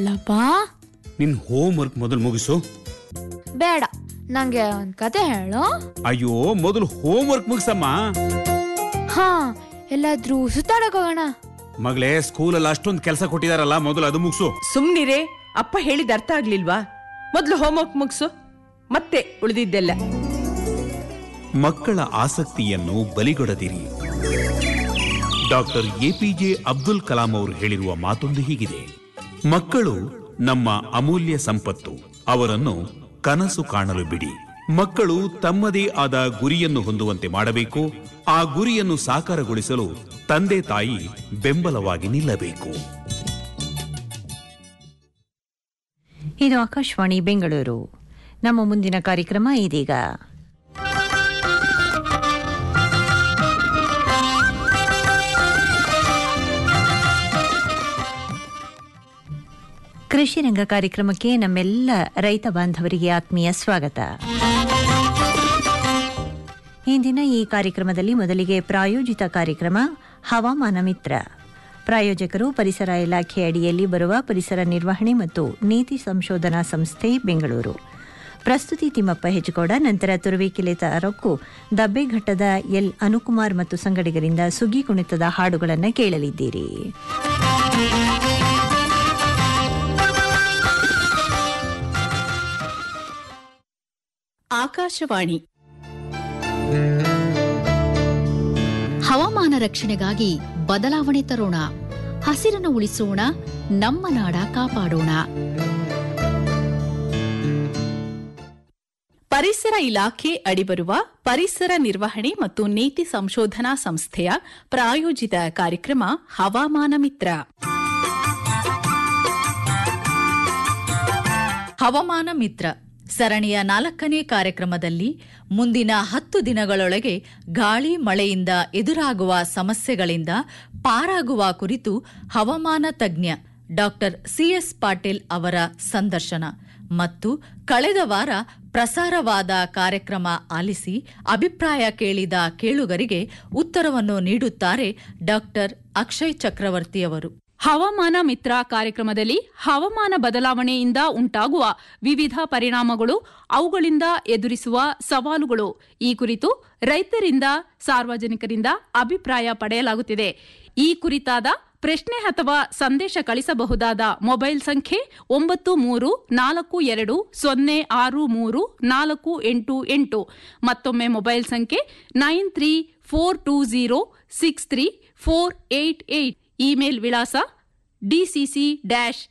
ಹೇಳ್ಲಪ್ಪ ನಿನ್ home work ಮೊದಲು ಮುಗಿಸು ಬೇಡ ನಂಗೆ ಒಂದ್ ಕತೆ ಹೇಳು ಅಯ್ಯೋ ಮೊದಲು ಹೋಮ್ ವರ್ಕ್ ಮುಗಿಸಮ್ಮ ಹಾ ಎಲ್ಲಾದ್ರೂ ಸುತ್ತಾಡಕ್ ಹೋಗೋಣ ಮಗಳೇ ಸ್ಕೂಲಲ್ಲಿ ಅಷ್ಟೊಂದು ಕೆಲಸ ಕೊಟ್ಟಿದಾರಲ್ಲ ಮೊದಲು ಅದು ಮುಗಿಸು ಸುಮ್ನಿರೇ ಅಪ್ಪ ಹೇಳಿದ ಅರ್ಥ ಆಗ್ಲಿಲ್ವಾ ಮೊದ್ಲು ಹೋಮ್ವರ್ಕ್ ಮುಗಿಸು ಮತ್ತೆ ಉಳಿದಿದ್ದೆಲ್ಲ ಮಕ್ಕಳ ಆಸಕ್ತಿಯನ್ನು ಬಲಿಗೊಡದಿರಿ ಡಾಕ್ಟರ್ ಎಪಿಜೆ ಅಬ್ದುಲ್ ಕಲಾಂ ಅವರು ಹೇಳಿರುವ ಮಾತೊಂದು ಹೀಗಿದೆ ಮಕ್ಕಳು ನಮ್ಮ ಅಮೂಲ್ಯ ಸಂಪತ್ತು ಅವರನ್ನು ಕನಸು ಕಾಣಲು ಬಿಡಿ ಮಕ್ಕಳು ತಮ್ಮದೇ ಆದ ಗುರಿಯನ್ನು ಹೊಂದುವಂತೆ ಮಾಡಬೇಕು ಆ ಗುರಿಯನ್ನು ಸಾಕಾರಗೊಳಿಸಲು ತಂದೆ ತಾಯಿ ಬೆಂಬಲವಾಗಿ ನಿಲ್ಲಬೇಕು ಇದು ಆಕಾಶವಾಣಿ ಬೆಂಗಳೂರು ನಮ್ಮ ಮುಂದಿನ ಕಾರ್ಯಕ್ರಮ ಇದೀಗ ಕೃಷಿ ರಂಗ ಕಾರ್ಯಕ್ರಮಕ್ಕೆ ನಮ್ಮೆಲ್ಲ ರೈತ ಬಾಂಧವರಿಗೆ ಆತ್ಮೀಯ ಸ್ವಾಗತ ಇಂದಿನ ಈ ಕಾರ್ಯಕ್ರಮದಲ್ಲಿ ಮೊದಲಿಗೆ ಪ್ರಾಯೋಜಿತ ಕಾರ್ಯಕ್ರಮ ಹವಾಮಾನ ಮಿತ್ರ ಪ್ರಾಯೋಜಕರು ಪರಿಸರ ಇಲಾಖೆ ಅಡಿಯಲ್ಲಿ ಬರುವ ಪರಿಸರ ನಿರ್ವಹಣೆ ಮತ್ತು ನೀತಿ ಸಂಶೋಧನಾ ಸಂಸ್ಥೆ ಬೆಂಗಳೂರು ಪ್ರಸ್ತುತಿ ತಿಮ್ಮಪ್ಪ ಹೆಜ್ಕೋಡ ನಂತರ ತುರುವೇಕೆಲೆ ತಾರಕ್ಕು ದಬ್ಬೆಘಟ್ಟದ ಎಲ್ ಅನುಕುಮಾರ್ ಮತ್ತು ಸಂಗಡಿಗರಿಂದ ಸುಗ್ಗಿ ಕುಣಿತದ ಹಾಡುಗಳನ್ನು ಕೇಳಲಿದ್ದೀರಿ ಆಕಾಶವಾಣಿ ಹವಾಮಾನ ರಕ್ಷಣೆಗಾಗಿ ಬದಲಾವಣೆ ತರೋಣ ಹಸಿರನ್ನು ಉಳಿಸೋಣ ನಮ್ಮ ನಾಡ ಕಾಪಾಡೋಣ ಪರಿಸರ ಇಲಾಖೆ ಅಡಿಬರುವ ಪರಿಸರ ನಿರ್ವಹಣೆ ಮತ್ತು ನೀತಿ ಸಂಶೋಧನಾ ಸಂಸ್ಥೆಯ ಪ್ರಾಯೋಜಿತ ಕಾರ್ಯಕ್ರಮ ಹವಾಮಾನ ಮಿತ್ರ ಹವಾಮಾನ ಮಿತ್ರ ಸರಣಿಯ ನಾಲ್ಕನೇ ಕಾರ್ಯಕ್ರಮದಲ್ಲಿ ಮುಂದಿನ ಹತ್ತು ದಿನಗಳೊಳಗೆ ಗಾಳಿ ಮಳೆಯಿಂದ ಎದುರಾಗುವ ಸಮಸ್ಯೆಗಳಿಂದ ಪಾರಾಗುವ ಕುರಿತು ಹವಾಮಾನ ತಜ್ಞ ಡಾಕ್ಟರ್ ಸಿಎಸ್ ಪಾಟೀಲ್ ಅವರ ಸಂದರ್ಶನ ಮತ್ತು ಕಳೆದ ವಾರ ಪ್ರಸಾರವಾದ ಕಾರ್ಯಕ್ರಮ ಆಲಿಸಿ ಅಭಿಪ್ರಾಯ ಕೇಳಿದ ಕೇಳುಗರಿಗೆ ಉತ್ತರವನ್ನು ನೀಡುತ್ತಾರೆ ಡಾಕ್ಟರ್ ಅಕ್ಷಯ್ ಚಕ್ರವರ್ತಿಯವರು ಹವಾಮಾನ ಮಿತ್ರ ಕಾರ್ಯಕ್ರಮದಲ್ಲಿ ಹವಾಮಾನ ಬದಲಾವಣೆಯಿಂದ ಉಂಟಾಗುವ ವಿವಿಧ ಪರಿಣಾಮಗಳು ಅವುಗಳಿಂದ ಎದುರಿಸುವ ಸವಾಲುಗಳು ಈ ಕುರಿತು ರೈತರಿಂದ ಸಾರ್ವಜನಿಕರಿಂದ ಅಭಿಪ್ರಾಯ ಪಡೆಯಲಾಗುತ್ತಿದೆ ಈ ಕುರಿತಾದ ಪ್ರಶ್ನೆ ಅಥವಾ ಸಂದೇಶ ಕಳಿಸಬಹುದಾದ ಮೊಬೈಲ್ ಸಂಖ್ಯೆ ಒಂಬತ್ತು ಮೂರು ನಾಲ್ಕು ಎರಡು ಸೊನ್ನೆ ಆರು ಮೂರು ನಾಲ್ಕು ಎಂಟು ಎಂಟು ಮತ್ತೊಮ್ಮೆ ಮೊಬೈಲ್ ಸಂಖ್ಯೆ nine three four two zero six three four eight eight email ವಿಳಾಸ DCC dash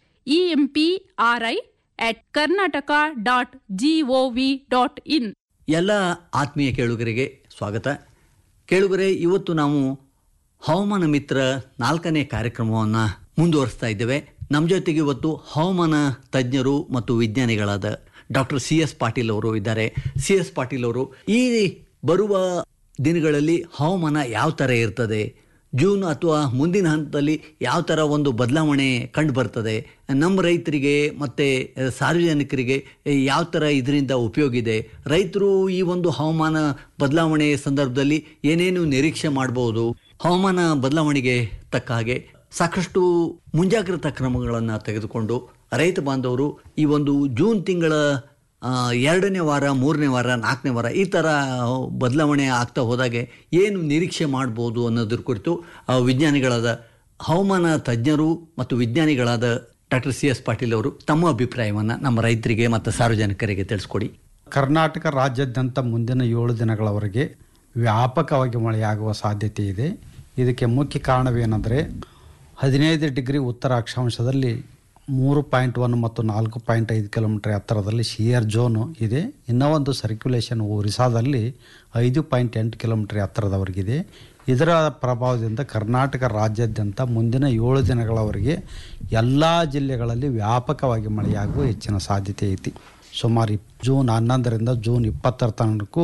EMPRI at Karnataka dot GOV dot in ಎಲ್ಲ ಆತ್ಮೀಯ ಕೇಳುಗರಿಗೆ ಸ್ವಾಗತ ಕೇಳುಗರೆ ಇವತ್ತು ನಾವು ಹವಾಮಾನ ಮಿತ್ರ ನಾಲ್ಕನೇ ಕಾರ್ಯಕ್ರಮವನ್ನು ಮುಂದುವರಿಸ್ತಾ ಇದ್ದೇವೆ ನಮ್ಮ ಜೊತೆಗೆ ಇವತ್ತು ಹವಾಮಾನ ತಜ್ಞರು ಮತ್ತು ವಿಜ್ಞಾನಿಗಳಾದ ಡಾಕ್ಟರ್ ಸಿ ಎಸ್ ಪಾಟೀಲ್ ಅವರು ಇದ್ದಾರೆ ಸಿ ಎಸ್ ಪಾಟೀಲ್ ಅವರು ಈ ಬರುವ ದಿನಗಳಲ್ಲಿ ಹವಾಮಾನ ಯಾವ ಥರ ಇರ್ತದೆ ಜೂನ್ ಅಥವಾ ಮುಂದಿನ ಹಂತದಲ್ಲಿ ಯಾವ ಥರ ಒಂದು ಬದಲಾವಣೆ ಕಂಡು ಬರ್ತದೆ ನಮ್ಮ ರೈತರಿಗೆ ಮತ್ತು ಸಾರ್ವಜನಿಕರಿಗೆ ಯಾವ ಥರ ಇದರಿಂದ ಉಪಯೋಗ ಇದೆ ರೈತರು ಈ ಒಂದು ಹವಾಮಾನ ಬದಲಾವಣೆ ಸಂದರ್ಭದಲ್ಲಿ ಏನೇನು ನಿರೀಕ್ಷೆ ಮಾಡ್ಬೋದು ಹವಾಮಾನ ಬದಲಾವಣೆಗೆ ತಕ್ಕ ಹಾಗೆ ಸಾಕಷ್ಟು ಮುಂಜಾಗ್ರತಾ ಕ್ರಮಗಳನ್ನು ತೆಗೆದುಕೊಂಡು ರೈತ ಬಾಂಧವರು ಈ ಒಂದು ಜೂನ್ ತಿಂಗಳ ಆ, ಎರಡನೇ ವಾರ ಮೂರನೇ ವಾರ ನಾಲ್ಕನೇ ವಾರ ಈ ಥರ ಬದಲಾವಣೆ ಆಗ್ತಾ ಹೋದಾಗೆ ಏನು ನಿರೀಕ್ಷೆ ಮಾಡ್ಬೋದು ಅನ್ನೋದ್ರ ಕುರಿತು ಆ, ವಿಜ್ಞಾನಿಗಳಾದ ಹವಾಮಾನ ತಜ್ಞರು ಮತ್ತು ವಿಜ್ಞಾನಿಗಳಾದ ಡಾಕ್ಟರ್ ಸಿ ಎಸ್ ಪಾಟೀಲ್ ಅವರು ತಮ್ಮ ಅಭಿಪ್ರಾಯವನ್ನು ನಮ್ಮ ರೈತರಿಗೆ ಮತ್ತು ಸಾರ್ವಜನಿಕರಿಗೆ ತಿಳಿಸ್ಕೊಡಿ ಕರ್ನಾಟಕ ರಾಜ್ಯಾದ್ಯಂತ ಮುಂದಿನ ಏಳು ದಿನಗಳವರೆಗೆ ವ್ಯಾಪಕವಾಗಿ ಮಳೆಯಾಗುವ ಸಾಧ್ಯತೆ ಇದೆ ಇದಕ್ಕೆ ಮುಖ್ಯ ಕಾರಣವೇನೆಂದರೆ ಹದಿನೈದು ಡಿಗ್ರಿ ಉತ್ತರ ಅಕ್ಷಾಂಶದಲ್ಲಿ ಮೂರು ಪಾಯಿಂಟ್ ಒನ್ ಮತ್ತು ನಾಲ್ಕು ಪಾಯಿಂಟ್ ಐದು ಕಿಲೋಮೀಟರ್ ಎತ್ತರದಲ್ಲಿ ಶಿಯರ್ ಝೋನು ಇದೆ ಇನ್ನೂ ಒಂದು ಸರ್ಕ್ಯುಲೇಷನ್ ಒರಿಸ್ಸಾದಲ್ಲಿ ಐದು ಪಾಯಿಂಟ್ ಎಂಟು ಕಿಲೋಮೀಟರ್ ಎತ್ತರದವರೆಗಿದೆ ಇದರ ಪ್ರಭಾವದಿಂದ ಕರ್ನಾಟಕ ರಾಜ್ಯಾದ್ಯಂತ ಮುಂದಿನ ಏಳು ದಿನಗಳವರೆಗೆ ಎಲ್ಲ ಜಿಲ್ಲೆಗಳಲ್ಲಿ ವ್ಯಾಪಕವಾಗಿ ಮಳೆಯಾಗುವ ಹೆಚ್ಚಿನ ಸಾಧ್ಯತೆ ಐತಿ ಸುಮಾರು ಇಪ್- ಜೂನ್ ಹನ್ನೊಂದರಿಂದ ಜೂನ್ ಇಪ್ಪತ್ತರ ತನಕಕ್ಕೂ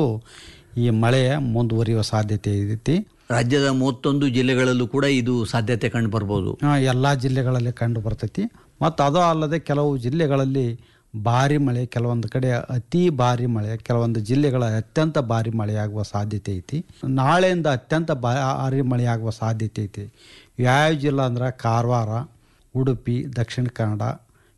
ಈ ಮಳೆ ಮುಂದುವರಿಯುವ ಸಾಧ್ಯತೆ ಐತಿ ರಾಜ್ಯದ ಮೂವತ್ತೊಂದು ಜಿಲ್ಲೆಗಳಲ್ಲೂ ಕೂಡ ಇದು ಸಾಧ್ಯತೆ ಕಂಡು ಬರ್ಬೋದು ಎಲ್ಲ ಜಿಲ್ಲೆಗಳಲ್ಲಿ ಕಂಡು ಬರ್ತೈತಿ ಮತ್ತು ಅದು ಅಲ್ಲದೆ ಕೆಲವು ಜಿಲ್ಲೆಗಳಲ್ಲಿ ಭಾರಿ ಮಳೆ ಕೆಲವೊಂದು ಕಡೆ ಅತಿ ಭಾರಿ ಮಳೆ ಕೆಲವೊಂದು ಜಿಲ್ಲೆಗಳ ಅತ್ಯಂತ ಭಾರಿ ಮಳೆಯಾಗುವ ಸಾಧ್ಯತೆ ಐತಿ ನಾಳೆಯಿಂದ ಅತ್ಯಂತ ಭಾರಿ ಮಳೆಯಾಗುವ ಸಾಧ್ಯತೆ ಐತಿ ಯಾವ ಜಿಲ್ಲೆ ಅಂದ್ರೆ ಕಾರವಾರ ಉಡುಪಿ ದಕ್ಷಿಣ ಕನ್ನಡ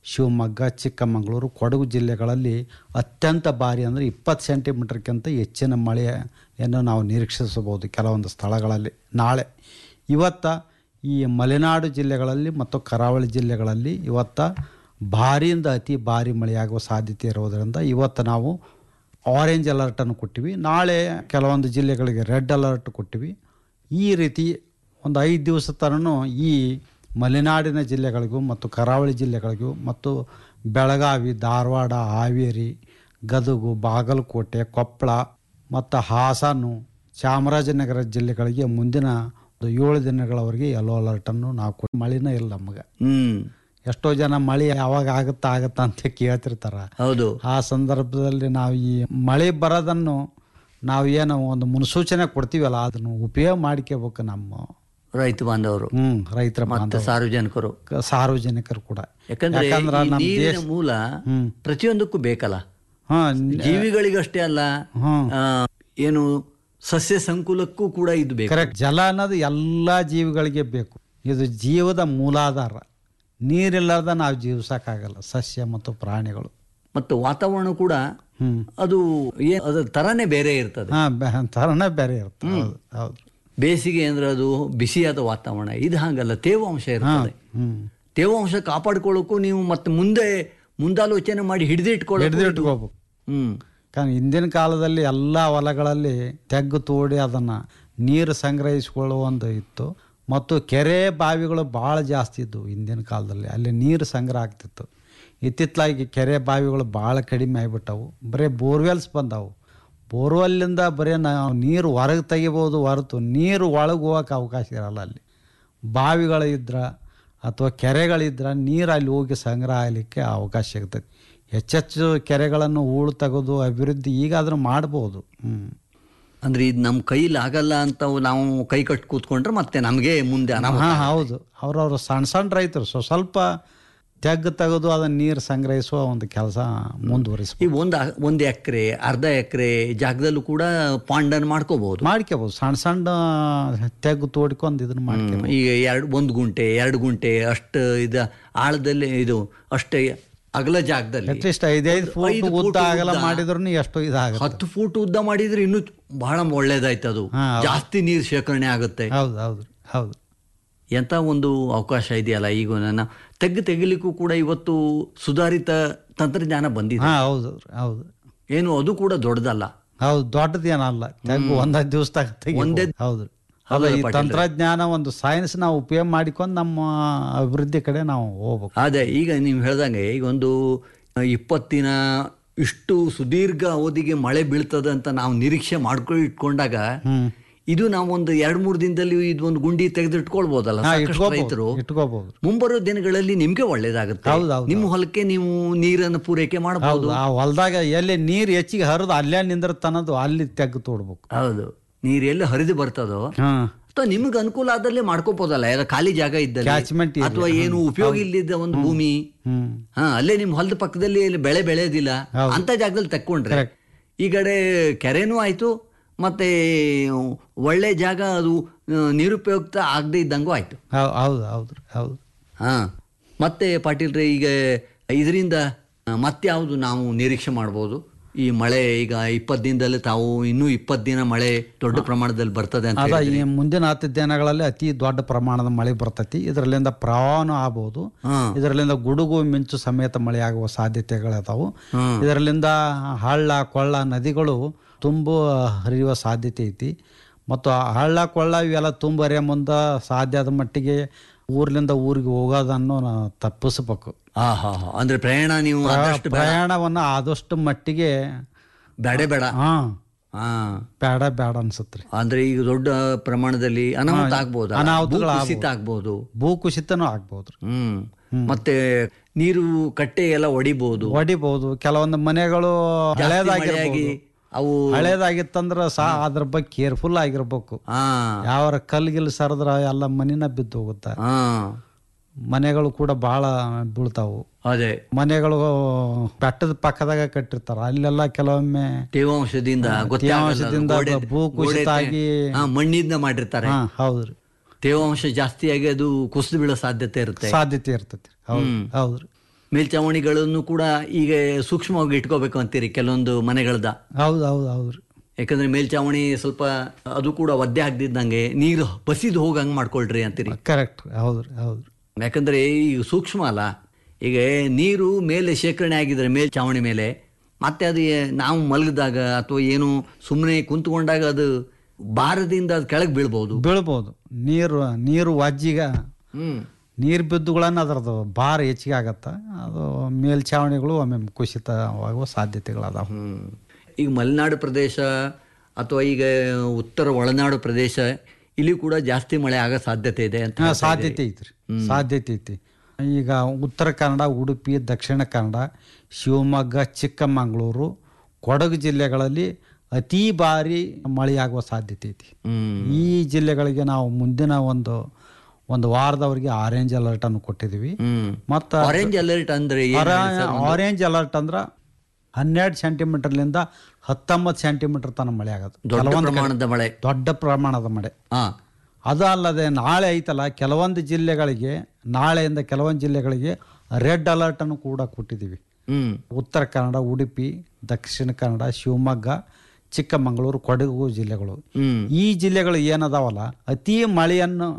ಶಿವಮೊಗ್ಗ ಚಿಕ್ಕಮಗಳೂರು ಕೊಡಗು ಜಿಲ್ಲೆಗಳಲ್ಲಿ ಅತ್ಯಂತ ಭಾರಿ ಅಂದರೆ ಇಪ್ಪತ್ತು ಸೆಂಟಿಮೀಟರ್ಗಿಂತ ಹೆಚ್ಚಿನ ಮಳೆಯನ್ನು ನಾವು ನಿರೀಕ್ಷಿಸಬಹುದು ಕೆಲವೊಂದು ಸ್ಥಳಗಳಲ್ಲಿ ನಾಳೆ ಇವತ್ತ ಈ ಮಲೆನಾಡು ಜಿಲ್ಲೆಗಳಲ್ಲಿ ಮತ್ತು ಕರಾವಳಿ ಜಿಲ್ಲೆಗಳಲ್ಲಿ ಇವತ್ತ ಭಾರಿಯಿಂದ ಅತಿ ಭಾರಿ ಮಳೆಯಾಗುವ ಸಾಧ್ಯತೆ ಇರುವುದರಿಂದ ಇವತ್ತು ನಾವು ಆರೆಂಜ್ ಅಲರ್ಟನ್ನು ಕೊಟ್ಟಿವಿ ನಾಳೆ ಕೆಲವೊಂದು ಜಿಲ್ಲೆಗಳಿಗೆ ರೆಡ್ ಅಲರ್ಟ್ ಕೊಟ್ಟಿವಿ ಈ ರೀತಿ ಒಂದು ಐದು ದಿವಸ ತನೂ ಈ ಮಲೆನಾಡಿನ ಜಿಲ್ಲೆಗಳಿಗೂ ಮತ್ತು ಕರಾವಳಿ ಜಿಲ್ಲೆಗಳಿಗೂ ಮತ್ತು ಬೆಳಗಾವಿ ಧಾರವಾಡ ಹಾವೇರಿ ಗದಗು ಬಾಗಲಕೋಟೆ ಕೊಪ್ಪಳ ಮತ್ತು ಹಾಸನು ಚಾಮರಾಜನಗರ ಜಿಲ್ಲೆಗಳಿಗೆ ಮುಂದಿನ ಒಂದು ಏಳು ದಿನಗಳವರೆಗೆ ಯೆಲ್ಲೋ ಅಲರ್ಟನ್ನು ನಾವು ಕೊಟ್ಟು ಮಳೆನೇ ಇಲ್ಲ ನಮಗೆ ಹ್ಮ್ ಎಷ್ಟೋ ಜನ ಮಳೆ ಯಾವಾಗ ಆಗುತ್ತಾ ಆಗುತ್ತಾ ಅಂತ ಕೇಳ್ತಿರ್ತಾರ ಹೌದು ಆ ಸಂದರ್ಭದಲ್ಲಿ ನಾವು ಈ ಮಳೆ ಬರೋದನ್ನು ನಾವು ಏನು ಒಂದು ಮುನ್ಸೂಚನೆ ಕೊಡ್ತೀವಲ್ಲ ಅದನ್ನು ಉಪಯೋಗ ಮಾಡ್ಕೋಬೇಕು ನಮ್ಮ ರೈತ ಬಾಂಧವರು ಹ್ಮ್ ರೈತರ ಮತ್ತೆ ಬಾಂಧವರು, ಸಾರ್ವಜನಿಕರು ಸಾರ್ವಜನಿಕರು ಕೂಡ ಯಾಕಂದ್ರೆ ಯಾಕಂದ್ರೆ ಈ ನಮ್ಮ ನೀರಿನ ದೇಶ ಮೂಲ ಹ್ಮ್. ಪ್ರತಿಯೊಂದಕ್ಕೂ ಬೇಕಲ್ಲ ಹಾ ಜೀವಿಗಳಿಗಷ್ಟೇ ಅಲ್ಲ ಹ್ಮ್. ಆ, ಏನು ಸಸ್ಯ ಸಂಕುಲಕ್ಕೂ ಕೂಡ ಇದು ಬೇಕು ಕರೆಕ್ಟ್ ಜಲ ಅನ್ನೋದು ಎಲ್ಲ ಜೀವಿಗಳಿಗೆ ಬೇಕು ಇದು ಜೀವದ ಮೂಲಾಧಾರ ನೀರಿಲ್ಲದ ನಾವು ಜೀವಿಸಕ್ಕಾಗಲ್ಲ ಸಸ್ಯ ಮತ್ತು ಪ್ರಾಣಿಗಳು ಮತ್ತು ವಾತಾವರಣ ಕೂಡ ಹ್ಮ್ ಅದು ಏ- ಅದ್ರ ತರನೇ ಬೇರೆ ಇರ್ತದೆ ಹಾ ಬೆ- ಥರನೇ ಬೇರೆ ಇರುತ್ತೆ ಹೌದು ಹೌದು ಬೇಸಿಗೆ ಅಂದ್ರೆ ಅದು ಬಿಸಿಯಾದ ವಾತಾವರಣ ಇದು ಹಾಗಲ್ಲ ತೇವಾಂಶ ಇರ್ತದೆ ಹ್ಮ್ ತೇವಾಂಶ ಕಾಪಾಡ್ಕೊಳ್ಳೋಕ್ಕೂ ನೀವು ಮತ್ತೆ ಮುಂದೆ ಮುಂದಾಲೋಚನೆ ಮಾಡಿ ಹಿಡಿದಿಟ್ಕೊಳ್ಳೋ ಹಿಡಿದಿಟ್ಕೋಬೇಕು ಹ್ಮ್ കാരണം ಹಿಂದಿನ ಕಾಲದಲ್ಲಿ ಎಲ್ಲ ಹೊಲಗಳಲ್ಲಿ ತೆಗ್ಗು ತೋಡಿ ಅದನ್ನು ನೀರು ಸಂಗ್ರಹಿಸಿಕೊಳ್ಳುವ ಒಂದು ಇತ್ತು ಮತ್ತು ಕೆರೆ ಬಾವಿಗಳು ಭಾಳ ಜಾಸ್ತಿ ಇದ್ದವು ಹಿಂದಿನ ಕಾಲದಲ್ಲಿ ಅಲ್ಲಿ ನೀರು ಸಂಗ್ರಹ ಆಗ್ತಿತ್ತು ಇತ್ತಿತ್ತಲಾಗಿ ಕೆರೆ ಬಾವಿಗಳು ಭಾಳ ಕಡಿಮೆ ಆಗಿಬಿಟ್ಟವು ಬರೀ ಬೋರ್ವೆಲ್ಸ್ ಬಂದವು ಬೋರ್ವೆಲ್ಲಿಂದ ಬರೀ ನಾವು ನೀರು ಹೊರಗೆ ತೆಗಿಬೋದು ಹೊರತು ನೀರು ಒಳಗೆ ಹೋಗೋಕೆ ಅವಕಾಶ ಇರಲ್ಲ ಅಲ್ಲಿ ಬಾವಿಗಳು ಇದ್ರೆ ಅಥವಾ ಕೆರೆಗಳಿದ್ರೆ ನೀರು ಅಲ್ಲಿ ಹೋಗಿ ಸಂಗ್ರಹ ಆಗಲಿಕ್ಕೆ ಅವಕಾಶ ಸಿಗ್ತೈತಿ ಹೆಚ್ಚೆಚ್ಚು ಕೆರೆಗಳನ್ನು ಹೂಳು ತೆಗೆದು ಅಭಿವೃದ್ಧಿ ಈಗಾದರೂ ಮಾಡ್ಬೋದು ಹ್ಞೂ ಅಂದ್ರೆ ಇದು ನಮ್ಮ ಕೈಲಿ ಆಗಲ್ಲ ಅಂತ ನಾವು ಕೈ ಕಟ್ ಕೂತ್ಕೊಂಡ್ರೆ ಮತ್ತೆ ನಮಗೆ ಮುಂದೆ ಅನಾಹುತ ಹಾಂ ಹೌದು ಅವ್ರವ್ರು ಸಣ್ಣ ಸಣ್ಣ ರೈತರು ಸೊ ಸ್ವಲ್ಪ ತೆಗ್ಗು ತೆಗೆದು ಅದನ್ನು ನೀರು ಸಂಗ್ರಹಿಸುವ ಒಂದು ಕೆಲಸ ಮುಂದುವರಿಸ್ಬೋದು ಈ ಒಂದು ಒಂದು ಎಕರೆ ಅರ್ಧ ಎಕರೆ ಜಾಗದಲ್ಲೂ ಕೂಡ ಪಾಂಡನ್ ಮಾಡ್ಕೋಬಹುದು ಮಾಡ್ಕೋಬೋದು ಸಣ್ಣ ಸಣ್ಣ ತೆಗ್ಗು ತೋಡ್ಕೊಂಡು ಇದನ್ನು ಮಾಡ್ಕೋಬೋದು ಈಗ ಎರಡು ಒಂದು ಗುಂಟೆ ಎರಡು ಗುಂಟೆ ಅಷ್ಟು ಇದ ಆಳದಲ್ಲಿ ಇದು ಅಷ್ಟೇ ಅಗಲ ಜಾಗದಲ್ಲಿ ಅಟ್ಲೀಸ್ಟ್ ಐದೈದು ಫೂಟ್ ಐದು ಉದ್ದ ಫೂಟ್ ಆಗಲ್ಲ ಉದ್ದ. ಮಾಡಿದ್ರು ಎಷ್ಟು ಇದಾಗುತ್ತೆ ಹತ್ತು ಫೂಟ್ ಉದ್ದ ಮಾಡಿದ್ರೆ ಇನ್ನೂ ಬಹಳ ಒಳ್ಳೇದಾಯ್ತು ಅದು ಹಾ, ಹೌದು. ಜಾಸ್ತಿ ನೀರು ಶೇಖರಣೆ ಆಗುತ್ತೆ ಹೌದು ಹೌದು ಹೌದು ಎಂಥ ಒಂದು ಅವಕಾಶ ಇದೆಯಲ್ಲ ಈಗ ನನ್ನ ತೆಗ್ಗು ತೆಗಿಲಿಕ್ಕೂ ಕೂಡ ಇವತ್ತು ಸುಧಾರಿತ ತಂತ್ರಜ್ಞಾನ ಬಂದಿದೆ ಹಾಂ ಹೌದು ಹೌದು ಏನು ಅದು ಕೂಡ ದೊಡ್ಡದಲ್ಲ ಹೌದು ದೊಡ್ಡದೇನಲ್ಲ ತೆಗ್ಗು ಒಂದೈದು ದಿವಸದಾಗ ತೆಗಿ ಒಂದೇ- ಹೌದು ಹೌದಲ್ಲ ಅಲ್ಲ ಈ ಪಾಟೀಲ್ರೆ? ತಂತ್ರಜ್ಞಾನ ಒಂದು ಸೈನ್ಸ್ ನಾವು ಉಪಯೋಗ ಮಾಡಿಕೊಂಡು ನಮ್ಮ ಅಭಿವೃದ್ಧಿ ಕಡೆ ನಾವು ಹೋಗ್ಬೇಕು ಅದೇ ಈಗ ನೀವು ಹೇಳ್ದಂಗೆ ಈಗ ಒಂದು ಇಪ್ಪತ್ತಿನ ಇಷ್ಟು ಸುದೀರ್ಘ ಅವಧಿಗೆ ಮಳೆ ಬೀಳ್ತದೆ ಅಂತ ನಾವು ನಿರೀಕ್ಷೆ ಮಾಡ್ಕೊಂಡು ಇಟ್ಕೊಂಡಾಗ ಇದು ನಾವು ಒಂದು ಎರಡು ಮೂರು ದಿನದಲ್ಲಿ ಇದೊಂದು ಗುಂಡಿ ತೆಗೆದು ಇಟ್ಕೊಳ್ಬೋದಲ್ಲ ಹಾ, ಸಾಕಷ್ಟು ಇಟ್ಕೋಬಹುದು ರೈತರು ಇಟ್ಕೋಬಹುದು ಮುಂಬರೋ ದಿನಗಳಲ್ಲಿ ನಿಮ್ಗೆ ಒಳ್ಳೇದಾಗುತ್ತೆ ಹೌದು, ಹೌದು, ನಿಮ್ಮ ಹೊಲಕ್ಕೆ ನೀವು ನೀರನ್ನು ಪೂರೈಕೆ ಮಾಡಬಹುದು ಹೌದು ಆ ಹೊಲದಾಗ ಎಲ್ಲಿ ನೀರು ಹೆಚ್ಚಿಗೆ ಹರಿದು ಅಲ್ಲೇ ನಿಂದಿರ್ತನದು ಅಲ್ಲಿ ತೆಗ್ದು ತೋಡ್ಬೇಕು ಹೌದು ನೀರು ಎಲ್ಲಿ ಹರಿದು ಬರ್ತದೋ ಹಾ ಅಥವಾ ನಿಮ್ಗೆ ಅನುಕೂಲ ಆದಲ್ಲಿ ಮಾಡ್ಕೋಬೋದಲ್ಲ ಯಾವ್ದೋ ಖಾಲಿ ಜಾಗ ಇದ್ದಲ್ಲಿ Catchment area. ಅಥವಾ ಏನು ಉಪಯೋಗ ಇಲ್ಲದ ಒಂದು ಭೂಮಿ ಹ್ಮ್ ಹಾ ಅಲ್ಲೇ ನಿಮ್ ಹೊಲದ ಪಕ್ಕದಲ್ಲಿ ಇಲ್ಲಿ ಬೆಳೆ ಬೆಳೆಯೋದಿಲ್ಲ ಹೌದು. ಅಂತ ಜಾಗದಲ್ಲಿ ತಕ್ಕೊಂಡ್ರೆ Correct. ಈ ಕಡೆ ಕೆರೆನೂ ಆಯ್ತು ಮತ್ತೆ ಒಳ್ಳೆ ಜಾಗ ಅದು ಆ, ನಿರುಪಯುಕ್ತ ಆಗದೆ ಇದ್ದಂಗೂ ಆಯ್ತು ಹೌ- ಹೌದು ಹೌದು ಹೌದು ಹಾ ಮತ್ತೆ ಪಾಟೀಲ್ರೆ ಈಗ ಇದರಿಂದ ಮತ್ತೆ ಯಾವುದು ನಾವು ನಿರೀಕ್ಷೆ ಮಾಡ್ಬೋದು ಈ ಮಳೆ ಈಗ ಇಪ್ಪತ್ತು ದಿನದಲ್ಲಿ ತಾವು ಇನ್ನೂ ಇಪ್ಪತ್ತು ದಿನ ಮಳೆ ದೊಡ್ಡ ಪ್ರಮಾಣದಲ್ಲಿ ಬರ್ತದೆ ಅಂತ ಅದ ಹೇಳಿದ್ರಿ. ಈ ಮುಂದಿನ ಹತ್ತು ದಿನಗಳಲ್ಲಿ ಅತಿ ದೊಡ್ಡ ಪ್ರಮಾಣದ ಮಳೆ ಬರ್ತೈತಿ ಇದರಲ್ಲಿಂದ ಪ್ರವಾಹನೂ ಆಗ್ಬೋದು ಹಾ. ಇದರಲ್ಲಿಂದ ಗುಡುಗು ಮಿಂಚು ಸಮೇತ ಮಳೆ ಆಗುವ ಸಾಧ್ಯತೆಗಳಿದಾವು ಹ್ಮ್. ಇದರಲ್ಲಿಂದ ಹಳ್ಳ ಕೊಳ್ಳ ನದಿಗಳು ತುಂಬು ಹರಿಯುವ ಸಾಧ್ಯತೆ ಐತಿ ಮತ್ತು ಆ ಹಳ್ಳ ಕೊಳ್ಳ ಇವೆಲ್ಲ ತುಂಬ ಹರಿಯೋ ಮುಂದೆ ಸಾಧ್ಯ ಆದ ಮಟ್ಟಿಗೆ ಊರ್ಲಿಂದ ಊರಿಗೆ ಹೋಗೋದನ್ನು ನಾವು ತಪ್ಪಿಸ್ಬೇಕು ಆ ಹಾ ಹಾ ಅಂದ್ರೆ ಪ್ರಯಾಣ ನೀವು ಆದಷ್ಟು ಬೇಡ ಪ್ರಯಾಣವನ್ನು ಆದಷ್ಟು ಮಟ್ಟಿಗೆ ಬೇಡ ಬೇಡ ಹಾ ಹಾ ಬೇಡ ಬೇಡ ಅನ್ಸತ್ರಿ ಅಂದ್ರೆ ಈಗ ದೊಡ್ಡ ಪ್ರಮಾಣದಲ್ಲಿ ಅನಾಹುತ ಆಗ್ಬೋದು ಅನಾಹುತಗಳು ಕುಸಿತ ಆಗ್ಬೋದು ಭೂ ಕುಸಿತನೂ ಆಗ್ಬೋದು ಹ್ಮ್ ಮತ್ತೆ ನೀರು ಕಟ್ಟೆ ಎಲ್ಲ ಒಡಿಬಹುದು ಹೊಡಿಬಹುದು ಕೆಲವೊಂದು ಮನೆಗಳು ಹಳೇದಾಗಿರ್ಬೋದು ಅವು ಹಳೇದಾಗಿತ್ತಂದ್ರ ಸಹ ಅದ್ರ ಬಗ್ಗೆ ಕೇರ್ಫುಲ್ ಆಗಿರ್ಬೇಕು ಹಾ ಯಾವರ ಕಲ್ಗಿಲ್ ಸರದ್ರ ಎಲ್ಲ ಮನಿನ ಬಿದ್ದು ಹೋಗುತ್ತ ಹಾ ಮನೆಗಳು ಕೂಡ ಬಹಳ ಬೀಳ್ತಾವು ಅದೇ ಮನೆಗಳು ಬೆಟ್ಟದ ಪಕ್ಕದಾಗ ಕಟ್ಟಿರ್ತಾರ ಅಲ್ಲೆಲ್ಲ ಕೆಲವೊಮ್ಮೆ ತೇವಾಂಶದಿಂದ ಗೊತ್ತೇ ಆಗಲ್ಲ ಅದು. ತೇವಾಂಶದಿಂದ ಗೋಡೆ- ಅದು ಭೂ ಕುಸಿತ ಗೋಡೆ ತೆ- ಆಗಿ ಹಾ, ಮಣ್ಣಿಂದ ಮಾಡಿರ್ತಾರೆ ಹಾ ಹೌದ್ರಿ ತೇವಾಂಶ ಜಾಸ್ತಿಯಾಗಿ ಅದು ಕುಸಿದು ಬೀಳೋ ಸಾಧ್ಯತೆ ಇರುತ್ತೆ ಸಾಧ್ಯತೆ ಇರ್ತೈತಿ ಹೌದು ಹ್ಮ್. ಹೌದ್ರಿ ಮೇಲ್ಚಾವಣಿಗಳನ್ನು ಕೂಡ ಈಗ ಸೂಕ್ಷ್ಮವಾಗಿ ಇಟ್ಕೋಬೇಕು ಅಂತೀರಿ ಕೆಲವೊಂದು ಮನೆಗಳದ ಹೌದು ಹೌದು ಹೌದು ರೀ ಯಾಕಂದ್ರೆ ಮೇಲ್ಚಾವಣಿ ಸ್ವಲ್ಪ ಅದು ಕೂಡ ಒದ್ದೆ ಆಗದಿದ್ದಂಗೆ ನೀರು ಬಸಿದು ಹೋಗಂಗೆ ಮಾಡ್ಕೊಳ್ರಿ ಅಂತೀರಿ ಕರೆಕ್ಟ್ ಹೌದು ರೀ ಹೌದು ರೀ ಯಾಕಂದ್ರೆ ಈಗ ಸೂಕ್ಷ್ಮ ಅಲ್ಲ ಈಗ ನೀರು ಮೇಲೆ ಶೇಖರಣೆ ಆಗಿದ್ರೆ ಮೇಲ್ಚಾವಣಿ ಮೇಲೆ ಮತ್ತೆ ಅದು ಏ- ನಾವು ಮಲಗಿದಾಗ ಅಥವಾ ಏನು ಸುಮ್ಮನೆ ಕುಂತ್ಕೊಂಡಾಗ ಅದು ಭಾರದಿಂದ ಅದು ಕೆಳಗೆ ಬೀಳ್ಬೋದು ಬೀಳ್ಬೋದು ನೀರು ನೀರು ವಜ್ಜಿಗ ಹ್ಮ್ ನೀರು ಬಿದ್ದುಗಳನ್ನ ಅದರದ್ದು ಭಾರ ಹೆಚ್ಚಿಗೆ ಆಗತ್ತೆ ಅದು ಮೇಲ್ಛಾವಣಿಗಳು ಒಮ್ಮೆ ಕುಸಿತವಾಗುವ ಸಾಧ್ಯತೆಗಳು ಅದಾವೆ ಹ್ಮ್. ಈಗ ಮಲೆನಾಡು ಪ್ರದೇಶ ಅಥವಾ ಈಗ ಉತ್ತರ ಒಳನಾಡು ಪ್ರದೇಶ ಇಲ್ಲಿ ಕೂಡ ಜಾಸ್ತಿ ಮಳೆ ಆಗೋ ಸಾಧ್ಯತೆ ಇದೆ ಅಂತ ಹಾ, ಹೇಳ್ತಾ ಸಾಧ್ಯತೆ ಇದ್ದೀರಿ. ಐತ್ರಿ ಸಾಧ್ಯತೆ ಐತಿ ಈಗ ಉತ್ತರ ಕನ್ನಡ ಉಡುಪಿ ದಕ್ಷಿಣ ಕನ್ನಡ ಶಿವಮೊಗ್ಗ ಚಿಕ್ಕಮಗಳೂರು ಕೊಡಗು ಜಿಲ್ಲೆಗಳಲ್ಲಿ ಅತಿ ಭಾರಿ ಮಳೆಯಾಗುವ ಸಾಧ್ಯತೆ ಐತಿ ಹ್ಮ್ ಈ ಜಿಲ್ಲೆಗಳಿಗೆ ನಾವು ಮುಂದಿನ ಒಂದು ಒಂದು ವಾರದವರೆಗೆ ಆರೆಂಜ್ ಅಲರ್ಟ್ ಅನ್ನು ಕೊಟ್ಟಿದ್ದೀವಿ ಹ್ಮ್ ಮತ್ತು ಆರೆಂಜ್ ಅಲರ್ಟ್ ಅಂದ್ರೆ ಏನ್ ಹೇಳಿ ಸರ್? ಆರೆಂಜ್ ಅಲರ್ಟ್ ಅಂದ್ರೆ ಹನ್ನೆರಡು ಸೆಂಟಿಮೀಟರ್ಲಿಂದ ಹತ್ತೊಂಬತ್ತು ಸೆಂಟಿಮೀಟರ್ ತನಕ ಮಳೆ ಆಗುತ್ತೆ ದೊಡ್ಡ ಕೆಲವೊಂದು ಕಡೆ ಪ್ರಮಾಣದ ಮಳೆ ದೊಡ್ಡ ಪ್ರಮಾಣದ ಮಳೆ ಹಾ ಅದು ಅಲ್ಲದೆ ನಾಳೆ ಐತಲ್ಲ ಕೆಲವೊಂದು ಜಿಲ್ಲೆಗಳಿಗೆ ನಾಳೆಯಿಂದ ಕೆಲವೊಂದು ಜಿಲ್ಲೆಗಳಿಗೆ ರೆಡ್ ಅಲರ್ಟ್ ಅನ್ನು ಕೂಡ ಕೊಟ್ಟಿದ್ದೀವಿ ಹ್ಮ್ ಉತ್ತರ ಕನ್ನಡ ಉಡುಪಿ ದಕ್ಷಿಣ ಕನ್ನಡ ಶಿವಮೊಗ್ಗ ಚಿಕ್ಕಮಗಳೂರು ಕೊಡಗು ಜಿಲ್ಲೆಗಳು ಹ್ಮ್ ಈ ಜಿಲ್ಲೆಗಳು ಏನದಾವಲ್ಲ ಅತಿ ಮಳೆಯನ್ನು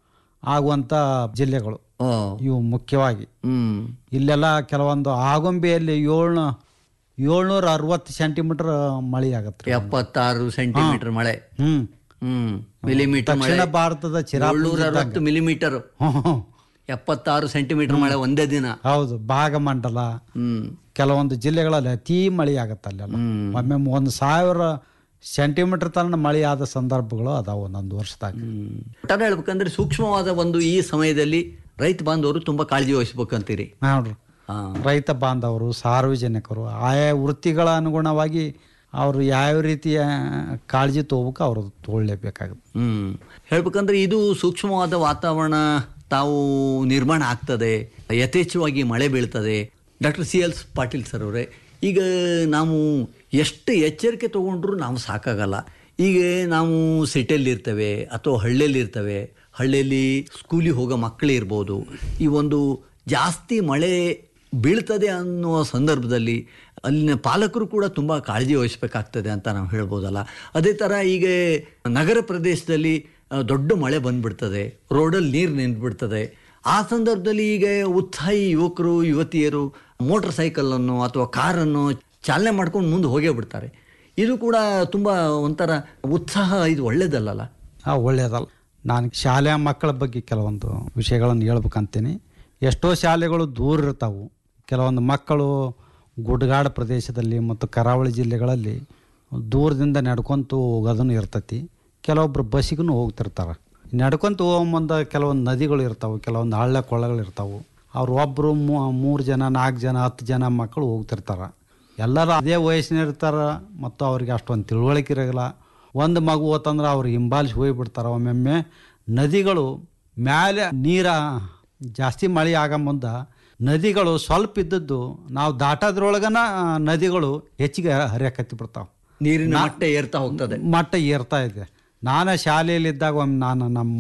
ಆಗುವಂಥ ಜಿಲ್ಲೆಗಳು ಓ ಇವು ಮುಖ್ಯವಾಗಿ ಹ್ಮ್ ಇಲ್ಲೆಲ್ಲ ಕೆಲವೊಂದು ಆಗುಂಬೆಯಲ್ಲಿ ಏಳ್ನೂ ಏಳ್ನೂರ ಅರವತ್ತು ಸೆಂಟಿಮೀಟರ್ ಮಳೆ ಆಗತ್ತೆ ರೀ. ಎಪ್ಪತ್ತಾರು ಸೆಂಟಿಮೀಟರ್ ಮಳೆ ಹ್ಮ್ ಹ್ಮ್ ಮಿಲಿಮೀಟರ್ ಮಳೆ ದಕ್ಷಿಣ ಭಾರತದ ಚಿರಾಪುಂಜಿ ಏಳ್ನೂರ ಅರವತ್ತು ಮಿಲಿಮೀಟರ್ ಹ್ಮ್, ಹ್ಮ್. ಎಪ್ಪತ್ತಾರು ಸೆಂಟಿಮೀಟರ್ ಮಳೆ ಒಂದೇ ದಿನ ಹೌದು ಭಾಗಮಂಡಲ ಹ್ಮ್ ಕೆಲವೊಂದು ಜಿಲ್ಲೆಗಳಲ್ಲಿ ಅತಿ ಮಳೆ ಆಗತ್ತೆ ಅಲ್ಲೆಲ್ಲ ಒಮ್ಮೆ ಒಂದು ಸಾವಿರ ಸೆಂಟಿಮೀಟರ್ ತನಕ ಮಳೆ ಆದ ಸಂದರ್ಭಗಳು ಅದಾವ ಒಂದೊಂದು ವರ್ಷದಾಗ ಹ್ಮ್. ಒಟ್ಟಾರೆ ಹೇಳ್ಬೇಕಂದ್ರೆ ಸೂಕ್ಷ್ಮವಾದ ಒಂದು ಈ ಸಮಯದಲ್ಲಿ ರೈತ ಬಾಂಧವರು ತುಂಬಾ ಕಾಳಜಿ ವಹಿಸ್ಬೇಕಂತೀರಿ ನೋಡ್ರಿ ಹಾ ರೈತ ಬಾಂಧವರು ಸಾರ್ವಜನಿಕರು ಆಯಾ ವೃತ್ತಿಗಳ ಅನುಗುಣವಾಗಿ ಅವರು ಯಾವ ರೀತಿಯ ಕಾಳಜಿ ತಗೋಬೇಕು ಅವರು ತಗೊಳ್ಳೇಬೇಕಾಗುತ್ತೆ ಹ್ಮ್ ಹೇಳ್ಬೇಕಂದ್ರೆ ಇದು ಸೂಕ್ಷ್ಮವಾದ ವಾತಾವರಣ ತಾವು ನಿರ್ಮಾಣ ಆಗ್ತದೆ ಯಥೇಚ್ಛವಾಗಿ ಮಳೆ ಬೀಳ್ತದೆ doctor C L Patil sir ಅವರೇ ಈಗ ನಾವು ಎಷ್ಟು ಎಚ್ಚರಿಕೆ ತಗೊಂಡ್ರು ನಾವು ಸಾಕಾಗಲ್ಲ ಈಗ ನಾವು ಸಿಟಿಯಲ್ಲಿ ಇರ್ತೇವೆ ಅಥವಾ ಹಳ್ಳಿಯಲ್ಲಿ ಇರ್ತೇವೆ ಹಳ್ಳಿಯಲ್ಲಿ ಸ್ಕೂಲಿಗೆ ಹೋಗೋ ಮಕ್ಕಳು ಇರ್ಬೋದು ಈ ಒಂದು ಜಾಸ್ತಿ ಮಳೆ ಬೀಳ್ತದೆ ಅನ್ನುವ ಸಂದರ್ಭದಲ್ಲಿ ಅಲ್ಲಿನ ಪಾಲಕರು ಕೂಡ ತುಂಬ ಕಾಳಜಿ ವಹಿಸಬೇಕಾಗ್ತದೆ ಅಂತ ನಾವು ಹೇಳ್ಬೋದಲ್ಲ ಅದೇ ಥರ ಈಗ ನಗರ ಪ್ರದೇಶದಲ್ಲಿ ಆ, ದೊಡ್ಡ ಮಳೆ ಬಂದ್ಬಿಡ್ತದೆ ರೋಡಲ್ಲಿ ನೀರು ನಿಂತ್ಬಿಡ್ತದೆ ಆ ಸಂದರ್ಭದಲ್ಲಿ ಈಗ ಉತ್ಸಾಹಿ ಯುವಕರು ಯುವತಿಯರು ಮೋಟರ್ ಸೈಕಲನ್ನು ಅಥವಾ ಕಾರನ್ನು ಚಾಲನೆ ಮಾಡ್ಕೊಂಡು ಮುಂದೆ ಹೋಗೇ ಬಿಡ್ತಾರೆ ಇದು ಕೂಡ ತುಂಬ ಒಂಥರ ಉತ್ಸಾಹ ಇದು ಒಳ್ಳೇದಲ್ಲಲ್ಲ ಆ ಒಳ್ಳೆಯದಲ್ಲ ನಾನು ಶಾಲೆಯ ಮಕ್ಕಳ ಬಗ್ಗೆ ಕೆಲವೊಂದು ವಿಷಯಗಳನ್ನು ಹೇಳ್ಬೇಕಂತೀನಿ ಎಷ್ಟೋ ಶಾಲೆಗಳು ದೂರ ಇರ್ತಾವು ಕೆಲವೊಂದು ಮಕ್ಕಳು ಗುಡ್ಗಾಡು ಪ್ರದೇಶದಲ್ಲಿ ಮತ್ತು ಕರಾವಳಿ ಜಿಲ್ಲೆಗಳಲ್ಲಿ ದೂರದಿಂದ ನಡ್ಕೊಂತು ಹೋಗೋದನ್ನು ಇರ್ತೈತಿ ಕೆಲವೊಬ್ರು ಬಸ್ಸಿಗೂ ಹೋಗ್ತಿರ್ತಾರೆ ನಡ್ಕೊಂತ ಹೋಗ್ಬಂದ ಕೆಲವೊಂದು ನದಿಗಳು ಇರ್ತಾವೆ ಕೆಲವೊಂದು ಹಳ್ಳ ಕೊಳ್ಳಗಳು ಇರ್ತಾವೆ ಅವ್ರು ಒಬ್ಬರು ಮೂರು ಜನ ನಾಲ್ಕು ಜನ ಹತ್ತು ಜನ ಮಕ್ಕಳು ಹೋಗ್ತಿರ್ತಾರೆ ಎಲ್ಲರೂ ಅದೇ ವಯಸ್ಸಿನ ಇರ್ತಾರೆ ಮತ್ತು ಅವ್ರಿಗೆ ಅಷ್ಟೊಂದು ತಿಳುವಳಿಕೆ ಇರೋಲ್ಲ ಒಂದು ಮಗು ಹೋತಂದ್ರೆ ಅವ್ರು ಹಿಂಬಾಲಿಸಿ ಹೋಗ್ಬಿಡ್ತಾರೆ ಒಮ್ಮೊಮ್ಮೆ ನದಿಗಳು ಮ್ಯಾಲೆ ನೀರ ಜಾಸ್ತಿ ಮಳೆ ಆಗ ಮುಂದೆ ನದಿಗಳು ಸ್ವಲ್ಪ ಇದ್ದದ್ದು ನಾವು ದಾಟೋದ್ರೊಳಗನ ಆ, ನದಿಗಳು ಹೆಚ್ಚಿಗೆ ಹರಿಯಕತ್ತಿ ಬಿಡ್ತಾವೆ ನೀರಿನ ಮಟ್ಟ ಏರ್ತಾ ಹೋಗ್ತದೆ ಮಟ್ಟ ಏರ್ತಾ ಇದೆ ನಾನು ಶಾಲೆಯಲ್ಲಿದ್ದಾಗ ಒಮ್ಮೆ ನಾನು ನಮ್ಮ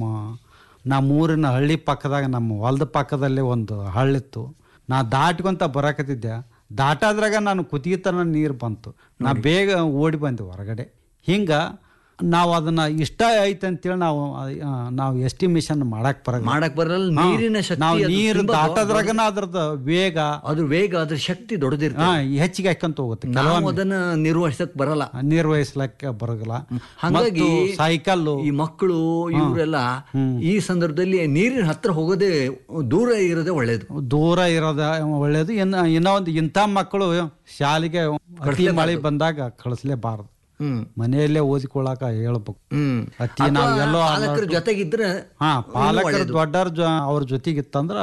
ನಮ್ಮ ಊರಿನ ಹಳ್ಳಿ ಪಕ್ಕದಾಗ ನಮ್ಮ ಹೊಲದ ಪಕ್ಕದಲ್ಲೇ ಒಂದು ಹಳ್ಳಿತ್ತು ನಾ ದಾಟ್ಕೊಂತ ಬರಾಕತ್ತಿದ್ದೆ ದಾಟಾದ್ರಾಗ ನಾನು ಕುತ್ತಿಗೆತನ ನೀರು ಬಂತು ನಾ ಬೇಗ ಓಡಿ ಬಂದೆ ಹೊರಗಡೆ ಹಿಂಗೆ ನಾವು ಅದನ್ನ ಇಷ್ಟ ಐತೆ ಅಂತೇಳಿ ನಾವು ಆ, ನಾವು ಎಸ್ಟಿಮೇಷನ್ ಮಾಡಕ್ ಬರಲ್ಲ ಮಾಡಕ್ ಬರಲ್ಲ ನೀರಿನ ಶಕ್ತಿ ನಾವು ಅದು ನೀರು ತುಂಬಾ ದಾಟೋದ್ರಾಗನ ಅದ್ರದ್ದು ವೇಗ ಅದ್ರ ವೇಗ ಅದ್ರ ಶಕ್ತಿ ದೊಡ್ಡದಿರ್ತದೆ ಹಾ, ಹೆಚ್ಚಿಗೆ ಹಾಕ್ಕೊಂತ ಹೋಗುತ್ತೆ ನಾವು ಅದನ್ನ ನಿರ್ವಹಿಸಕ್ ಬರಲ್ಲ ನಿರ್ವಹಿಸ್ಲಕ್ಕೆ ಬರಗಲ್ಲ ಹಾಗಾಗಿ ಸೈಕಲ್ಲು ಈ ಮಕ್ಕಳು ಇವರೆಲ್ಲ ಈ ಸಂದರ್ಭದಲ್ಲಿ ನೀರಿನ ಹತ್ರ ಹೋಗೋದೇ ದೂರ ಇರೋದೇ ಒಳ್ಳೇದು ದೂರ ಇರೋದ ಒಳ್ಳೇದು ಇನ್ನ ಇನ್ನೂ ಒಂದು ಇಂಥ ಮಕ್ಕಳು ಶಾಲೆಗೆ ಅತಿ ಮಳೆ ಬಂದಾಗ ಕಳಿಸ್ಲೇಬಾರದು ಹ್ಮ್ ಮನೆಯಲ್ಲೇ ಓದಿಕೊಳ್ಳಾಕ ಹೇಳ್ಬೇಕು ಹ್ಮ್ ಅತಿ ನಾವು ಎಲ್ಲೋ ಪಾಲಕರ ಜೊತೆಗಿದ್ರೆ ಹಾ ಪಾಲಕರು ದೊಡ್ಡವ್ರ ಜೊ ಅವ್ರ ಜೊತೆಗಿತ್ತಂದ್ರ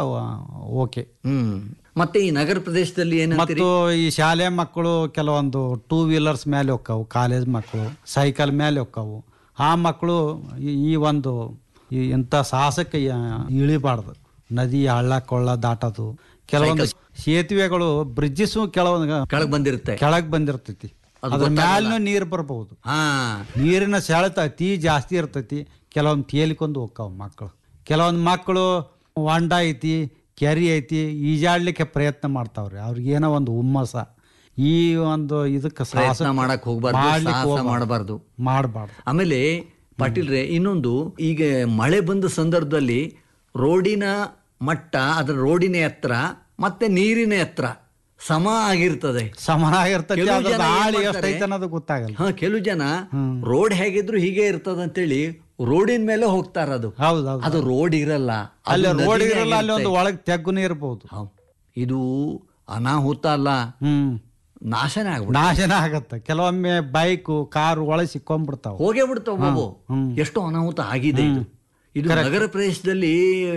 ಓಕೆ ಹ್ಮ್ ಮತ್ತೆ ಈ ನಗರ ಪ್ರದೇಶದಲ್ಲಿ ಏನಂತೀರಿ ಮತ್ತು ಈ ಶಾಲೆ ಮಕ್ಕಳು ಕೆಲವೊಂದು ಟೂ ವೀಲರ್ಸ್ ಮೇಲೆ ಹೋಕ್ಕವು ಕಾಲೇಜ್ ಮಕ್ಕಳು ಸೈಕಲ್ ಮೇಲೆ ಹೋಕ್ಕವು ಆ ಮಕ್ಕಳು ಈ- ಈ ಒಂದು ಈ ಇಂಥ ಸಾಹಸಕ್ಕೆ ಯ- ಇಳಿಬಾರ್ದು ನದಿ ಹಳ್ಳ ಕೊಳ್ಳ ದಾಟೋದು ಕೆಲವೊಂದು ಸೇತುವೆಗಳು ಬ್ರಿಡ್ಜಸ್ ಕೆಲವೊಂದು ಕೆಳಗ್ ಬಂದಿರುತ್ತೆ ಕೆಳಗ್ ಬಂದಿರ್ತೈತಿ ಅದ್ರ ಮ್ಯಾಲೂ ನೀರು ಬರ್ಬಹುದು ಹಾ ನೀರಿನ ಸೆಳೆತ ಅತಿ ಜಾಸ್ತಿ ಇರ್ತೈತಿ ಕೆಲವೊಂದು ತೇಲಿಕೊಂಡು ಹೋಗ್ತಾವ ಮಕ್ಕಳು ಕೆಲವೊಂದು ಮಕ್ಕಳು ಹೊಂಡ ಐತಿ ಕೆರೆ ಐತಿ ಈಜಾಡ್ಲಿಕ್ಕೆ ಪ್ರಯತ್ನ ಮಾಡ್ತಾವ್ರಿ ಅವ್ರಿಗೆ ಏನೋ ಒಂದು ಹುಮ್ಮಸ ಈ ಒಂದು ಇದಕ್ಕೆ ಪ್ರಯತ್ನ ಮಾಡಕ್ ಹೋಗ್ಬಾರ್ದು ಸಾಹಸ ಮಾಡಬಾರ್ದು ಮಾಡಬಾರ್ದು ಆಮೇಲೆ ಪಾಟೀಲ್ರೆ ಇನ್ನೊಂದು ಈಗ ಮಳೆ ಬಂದ ಸಂದರ್ಭದಲ್ಲಿ ರೋಡಿನ ಮಟ್ಟ ಅದರ ರೋಡಿನ ಎತ್ತರ ಮತ್ತೆ ನೀರಿನ ಎತ್ತರ ಸಮ ಆಗಿರ್ತದೆ ಸಮನಾಗಿರ್ತೈತಿ ಕೆಲವು ಅದ್ರ ಜನ ಏನ್ ಆಳಿ ಮಾಡ್ತಾರೆ? ಎಷ್ಟೈತೆ ಅನ್ನೋದು ಗೊತ್ತಾಗಲ್ಲ ಹಾ ಕೆಲವು ಜನ ರೋಡ್ ಹೇಗಿದ್ರು ಹೀಗೆ ಇರ್ತದ ಅಂತೇಳಿ ರೋಡಿನ ಮೇಲೆ ಹೋಗ್ತಾರ ಅದು ಹೌದು ಹೌದು ಅದು ರೋಡ್ ಇರಲ್ಲ ಅದು ಅಲ್ಲಿ ರೋಡ್ ನದಿನೇ ಇರಲ್ಲ ಅಲ್ಲಿ ಒಂದು ಆಗಿರುತ್ತೆ. ಒಳಗೆ ತೆಗ್ಗುನೇ ಇರ್ಬೋದು ಹೌದ್. ಇದು ಅನಾಹುತ ಅಲ್ಲ ಹ್ಮ್ ನಾಶನೇ ಆಗ್ಬಿಡ ನಾಶನ ಆಗತ್ತೆ ಕೆಲವೊಮ್ಮೆ ಬೈಕು ಕಾರು ಒಳಗೆ ಸಿಕ್ಕೊಂಡ್ಬಿಡ್ತಾವ ಹೋಗೇ ಬಿಡ್ತಾವ ಬಾಬು ಎಷ್ಟೋ ಅನಾಹುತ ಆಗಿದೆ ಇದು ಇದು ನಗರ ಪ್ರದೇಶದಲ್ಲಿ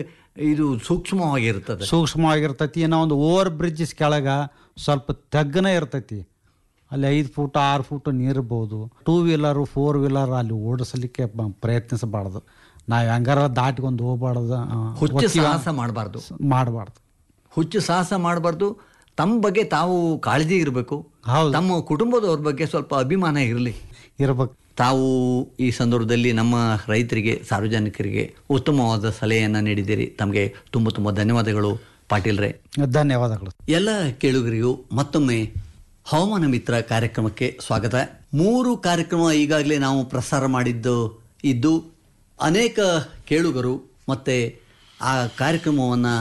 ಇದು ಸೂಕ್ಷ್ಮವಾಗಿರ್ತದೆ ಸೂಕ್ಷ್ಮವಾಗಿರ್ತೈತಿ ಏನೋ ಒಂದು ಓವರ್ ಬ್ರಿಡ್ಜ್ ಕೆಳಗ ಸ್ವಲ್ಪ ತಗ್ಗನೇ ಇರ್ತೈತಿ ಅಲ್ಲಿ ಐದು ಫೂಟ್ ಆರು ಫೂಟ್ ನೀರ್ಬೋದು ಟೂ ವೀಲರು ಫೋರ್ ವೀಲರ್ ಅಲ್ಲಿ ಓಡಿಸ್ಲಿಕ್ಕೆ ಬ- ಪ್ರಯತ್ನಿಸಬಾರ್ದು ನಾವು ಹೆಂಗಾರ ದಾಟ್ಕೊಂಡು ಹೋಗ್ಬಾರ್ದು ಹುಚ್ಚು ಸಾಹಸ ಮಾಡಬಾರ್ದು ಮಾಡಬಾರ್ದು ಹುಚ್ಚು ಸಾಹಸ ಮಾಡಬಾರ್ದು ತಮ್ಮ ಬಗ್ಗೆ ತಾವು ಕಾಳಜಿ ಇರಬೇಕು ಹೌದು ತಮ್ಮ ಕುಟುಂಬದವ್ರ ಬಗ್ಗೆ ಸ್ವಲ್ಪ ಅಭಿಮಾನ ಇರಲಿ ಇರ್ಬೇಕು ತಾವು ಈ ಸಂದರ್ಭದಲ್ಲಿ ನಮ್ಮ ರೈತರಿಗೆ ಸಾರ್ವಜನಿಕರಿಗೆ ಉತ್ತಮವಾದ ಸಲಹೆಯನ್ನು ನೀಡಿದ್ದೀರಿ ತಮಗೆ ತುಂಬ ತುಂಬ ಧನ್ಯವಾದಗಳು ಪಾಟೀಲ್ರೆ ಧನ್ಯವಾದಗಳು ಎಲ್ಲ ಕೇಳುಗರಿಗೂ ಮತ್ತೊಮ್ಮೆ ಹವಾಮಾನ ಮಿತ್ರ ಕಾರ್ಯಕ್ರಮಕ್ಕೆ ಸ್ವಾಗತ ಮೂರು ಕಾರ್ಯಕ್ರಮ ಈಗಾಗಲೇ ನಾವು ಪ್ರಸಾರ ಮಾಡಿದ್ದು ಇದ್ದು ಅನೇಕ ಕೇಳುಗರು ಮತ್ತು ಆ ಕಾರ್ಯಕ್ರಮವನ್ನು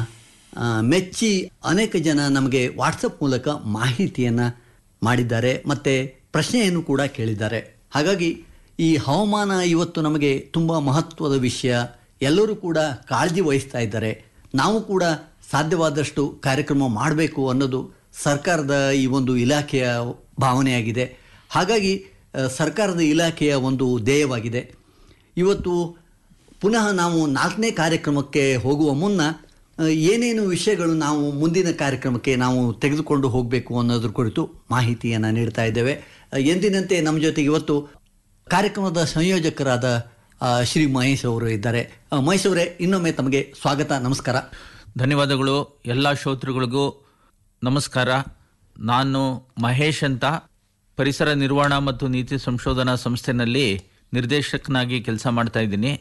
ಮೆಚ್ಚಿ ಅನೇಕ ಜನ ನಮಗೆ ವಾಟ್ಸಪ್ ಮೂಲಕ ಮಾಹಿತಿಯನ್ನು ಮಾಡಿದ್ದಾರೆ ಮತ್ತು ಪ್ರಶ್ನೆಯನ್ನು ಕೂಡ ಕೇಳಿದ್ದಾರೆ ಹಾಗಾಗಿ ಈ ಹವಾಮಾನ ಇವತ್ತು ನಮಗೆ ತುಂಬ ಮಹತ್ವದ ವಿಷಯ ಎಲ್ಲರೂ ಕೂಡ ಕಾಳಜಿ ವಹಿಸ್ತಾ ಇದ್ದಾರೆ ನಾವು ಕೂಡ ಸಾಧ್ಯವಾದಷ್ಟು ಕಾರ್ಯಕ್ರಮ ಮಾಡಬೇಕು ಅನ್ನೋದು ಸರ್ಕಾರದ ಈ ಒಂದು ಇಲಾಖೆಯ ಭಾವನೆಯಾಗಿದೆ ಹಾಗಾಗಿ ಆ, ಸರ್ಕಾರದ ಇಲಾಖೆಯ ಒಂದು ಧ್ಯೇಯವಾಗಿದೆ ಇವತ್ತು ಪುನಃ ನಾವು ನಾಲ್ಕನೇ ಕಾರ್ಯಕ್ರಮಕ್ಕೆ ಹೋಗುವ ಮುನ್ನ ಆ, ಏನೇನು ವಿಷಯಗಳು ನಾವು ಮುಂದಿನ ಕಾರ್ಯಕ್ರಮಕ್ಕೆ ನಾವು ತೆಗೆದುಕೊಂಡು ಹೋಗಬೇಕು ಅನ್ನೋದ್ರ ಕುರಿತು ಮಾಹಿತಿಯನ್ನು ನೀಡ್ತಾ ಇದ್ದೇವೆ ಆ, ಎಂದಿನಂತೆ ನಮ್ಮ ಜೊತೆಗೆ ಇವತ್ತು ಕಾರ್ಯಕ್ರಮದ ಸಂಯೋಜಕರಾದ ಆ, ಶ್ರೀ ಮಹೇಶ್ ಅವರು ಇದ್ದಾರೆ ಆ, ಮಹೇಶ್ ಅವರೇ ಇನ್ನೊಮ್ಮೆ ತಮಗೆ ಸ್ವಾಗತ ನಮಸ್ಕಾರ ಧನ್ಯವಾದಗಳು ಎಲ್ಲ ಶ್ರೋತೃಗಳಿಗೂ ನಮಸ್ಕಾರ ನಾನು ಮಹೇಶ್ ಅಂತ ಪರಿಸರ ನಿರ್ವಹಣಾ ಮತ್ತು ನೀತಿ ಸಂಶೋಧನಾ ಸಂಸ್ಥೆನಲ್ಲಿ ನಿರ್ದೇಶಕನಾಗಿ ಕೆಲಸ ಮಾಡ್ತಾ ಇದ್ದೀನಿ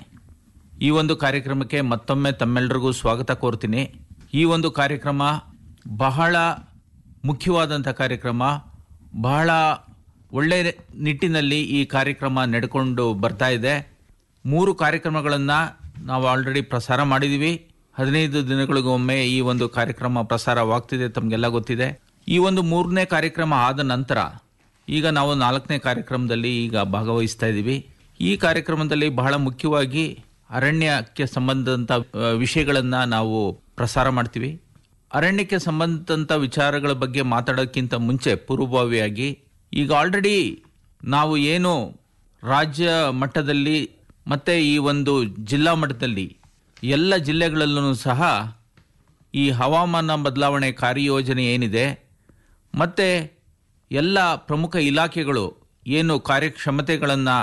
ಈ ಒಂದು ಕಾರ್ಯಕ್ರಮಕ್ಕೆ ಮತ್ತೊಮ್ಮೆ ತಮ್ಮೆಲ್ಲರಿಗೂ ಸ್ವಾಗತ ಕೋರ್ತೀನಿ ಈ ಒಂದು ಕಾರ್ಯಕ್ರಮ ಬಹಳ ಮುಖ್ಯವಾದಂಥ ಕಾರ್ಯಕ್ರಮ ಬಹಳ ಒಳ್ಳೆ ನಿಟ್ಟಿನಲ್ಲಿ ಈ ಕಾರ್ಯಕ್ರಮ ನಡ್ಕೊಂಡು ಬರ್ತಾ ಇದೆ ಮೂರು ಕಾರ್ಯಕ್ರಮಗಳನ್ನು ನಾವು ಆಲ್ರೆಡಿ ಪ್ರಸಾರ ಮಾಡಿದ್ದೀವಿ ಹದಿನೈದು ದಿನಗಳಿಗೊಮ್ಮೆ ಈ ಒಂದು ಕಾರ್ಯಕ್ರಮ ಪ್ರಸಾರವಾಗ್ತಿದೆ ತಮಗೆಲ್ಲ ಗೊತ್ತಿದೆ ಈ ಒಂದು ಮೂರನೇ ಕಾರ್ಯಕ್ರಮ ಆದ ನಂತರ ಈಗ ನಾವು ನಾಲ್ಕನೇ ಕಾರ್ಯಕ್ರಮದಲ್ಲಿ ಈಗ ಭಾಗವಹಿಸ್ತಾ ಇದ್ದೀವಿ ಈ ಕಾರ್ಯಕ್ರಮದಲ್ಲಿ ಬಹಳ ಮುಖ್ಯವಾಗಿ ಅರಣ್ಯಕ್ಕೆ ಸಂಬಂಧದಂಥ ವಿಷಯಗಳನ್ನು ನಾವು ಪ್ರಸಾರ ಮಾಡ್ತೀವಿ ಅರಣ್ಯಕ್ಕೆ ಸಂಬಂಧದಂಥ ವಿಚಾರಗಳ ಬಗ್ಗೆ ಮಾತಾಡೋಕ್ಕಿಂತ ಮುಂಚೆ ಪೂರ್ವಭಾವಿಯಾಗಿ ಈಗ ಆಲ್ರೆಡಿ ನಾವು ಏನು ರಾಜ್ಯ ಮಟ್ಟದಲ್ಲಿ ಮತ್ತು ಈ ಒಂದು ಜಿಲ್ಲಾ ಮಟ್ಟದಲ್ಲಿ ಎಲ್ಲ ಜಿಲ್ಲೆಗಳಲ್ಲೂ ಸಹ ಈ ಹವಾಮಾನ ಬದಲಾವಣೆ ಕಾರ್ಯಯೋಜನೆ ಏನಿದೆ ಮತ್ತು ಎಲ್ಲ ಪ್ರಮುಖ ಇಲಾಖೆಗಳು ಏನು ಕಾರ್ಯಕ್ಷಮತೆಗಳನ್ನು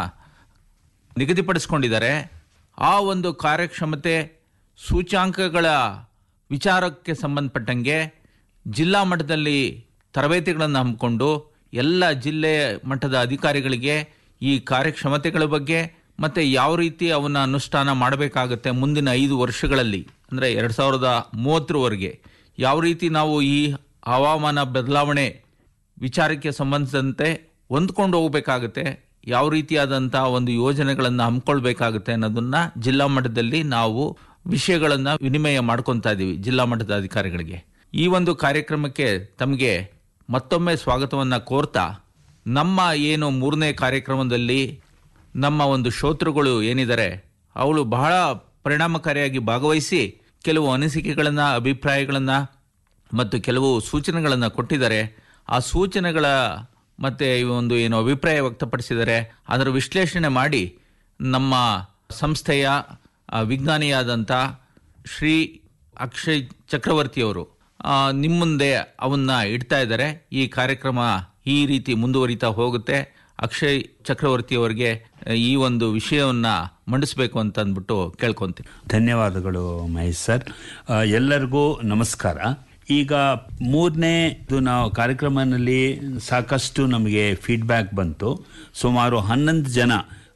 ನಿಗದಿಪಡಿಸ್ಕೊಂಡಿದ್ದಾರೆ ಆ ಒಂದು ಕಾರ್ಯಕ್ಷಮತೆ ಸೂಚ್ಯಾಂಕಗಳ ವಿಚಾರಕ್ಕೆ ಸಂಬಂಧಪಟ್ಟಂಗೆ ಜಿಲ್ಲಾ ಮಟ್ಟದಲ್ಲಿ ತರಬೇತಿಗಳನ್ನು ಹಮ್ಮಿಕೊಂಡು ಎಲ್ಲ ಜಿಲ್ಲೆ ಮಟ್ಟದ ಅಧಿಕಾರಿಗಳಿಗೆ ಈ ಕಾರ್ಯಕ್ಷಮತೆಗಳ ಬಗ್ಗೆ ಮತ್ತು ಯಾವ ರೀತಿ ಅವನ್ನ ಅನುಷ್ಠಾನ ಮಾಡಬೇಕಾಗತ್ತೆ ಮುಂದಿನ ಐದು ವರ್ಷಗಳಲ್ಲಿ ಅಂದರೆ ಎರಡು ಸಾವಿರದ ಮೂವತ್ತರವರೆಗೆ ಯಾವ ರೀತಿ ನಾವು ಈ ಹವಾಮಾನ ಬದಲಾವಣೆ ವಿಚಾರಕ್ಕೆ ಸಂಬಂಧಿಸಿದಂತೆ ಹೊಂದ್ಕೊಂಡು ಹೋಗಬೇಕಾಗುತ್ತೆ ಯಾವ ರೀತಿಯಾದಂಥ ಒಂದು ಯೋಜನೆಗಳನ್ನು ಹಮ್ಮಿಕೊಳ್ಬೇಕಾಗುತ್ತೆ ಅನ್ನೋದನ್ನ ಜಿಲ್ಲಾ ಮಟ್ಟದಲ್ಲಿ ನಾವು ವಿಷಯಗಳನ್ನು ವಿನಿಮಯ ಮಾಡ್ಕೊತಾ ಇದ್ದೀವಿ ಜಿಲ್ಲಾ ಮಟ್ಟದ ಅಧಿಕಾರಿಗಳಿಗೆ ಈ ಒಂದು ಕಾರ್ಯಕ್ರಮಕ್ಕೆ ತಮಗೆ ಮತ್ತೊಮ್ಮೆ ಸ್ವಾಗತವನ್ನು ಕೋರ್ತಾ ನಮ್ಮ ಏನು ಮೂರನೇ ಕಾರ್ಯಕ್ರಮದಲ್ಲಿ ನಮ್ಮ ಒಂದು ಶ್ರೋತೃಗಳು ಏನಿದ್ದಾರೆ ಅವಳು ಬಹಳ ಪರಿಣಾಮಕಾರಿಯಾಗಿ ಭಾಗವಹಿಸಿ ಕೆಲವು ಅನಿಸಿಕೆಗಳನ್ನು ಅಭಿಪ್ರಾಯಗಳನ್ನು ಮತ್ತು ಕೆಲವು ಸೂಚನೆಗಳನ್ನು ಕೊಟ್ಟಿದ್ದಾರೆ ಆ ಸೂಚನೆಗಳ ಮತ್ತು ಈ ಒಂದು ಏನು ಅಭಿಪ್ರಾಯ ವ್ಯಕ್ತಪಡಿಸಿದ್ದಾರೆ ಅದರ ವಿಶ್ಲೇಷಣೆ ಮಾಡಿ ನಮ್ಮ ಸಂಸ್ಥೆಯ ಆ, ವಿಜ್ಞಾನಿಯಾದಂಥ ಶ್ರೀ ಅಕ್ಷಯ್ ಚಕ್ರವರ್ತಿಯವರು ಆ, ನಿಮ್ಮ ಮುಂದೆ ಅವನ್ನ ಇಡ್ತಾ ಇದ್ದಾರೆ ಈ ಕಾರ್ಯಕ್ರಮ ಈ ರೀತಿ ಮುಂದುವರಿತಾ ಹೋಗುತ್ತೆ ಅಕ್ಷಯ್ ಚಕ್ರವರ್ತಿ ಅವರಿಗೆ ಈ ಒಂದು ವಿಷಯವನ್ನ ಮಂಡಿಸಬೇಕು ಅಂತ ಅಂದ್ಬಿಟ್ಟು ಕೇಳ್ಕೊಂತೀನಿ ಧನ್ಯವಾದಗಳು ಮಹೇಶ್ ಸರ್ ಆ, ಎಲ್ಲರಿಗೂ ನಮಸ್ಕಾರ ಈಗ ಮೂರನೇ ನಾವು ಕಾರ್ಯಕ್ರಮದಲ್ಲಿ ಸಾಕಷ್ಟು ನಮಗೆ ಫೀಡ್ಬ್ಯಾಕ್ ಬಂತು ಸುಮಾರು ಹನ್ನೊಂದು ಜನ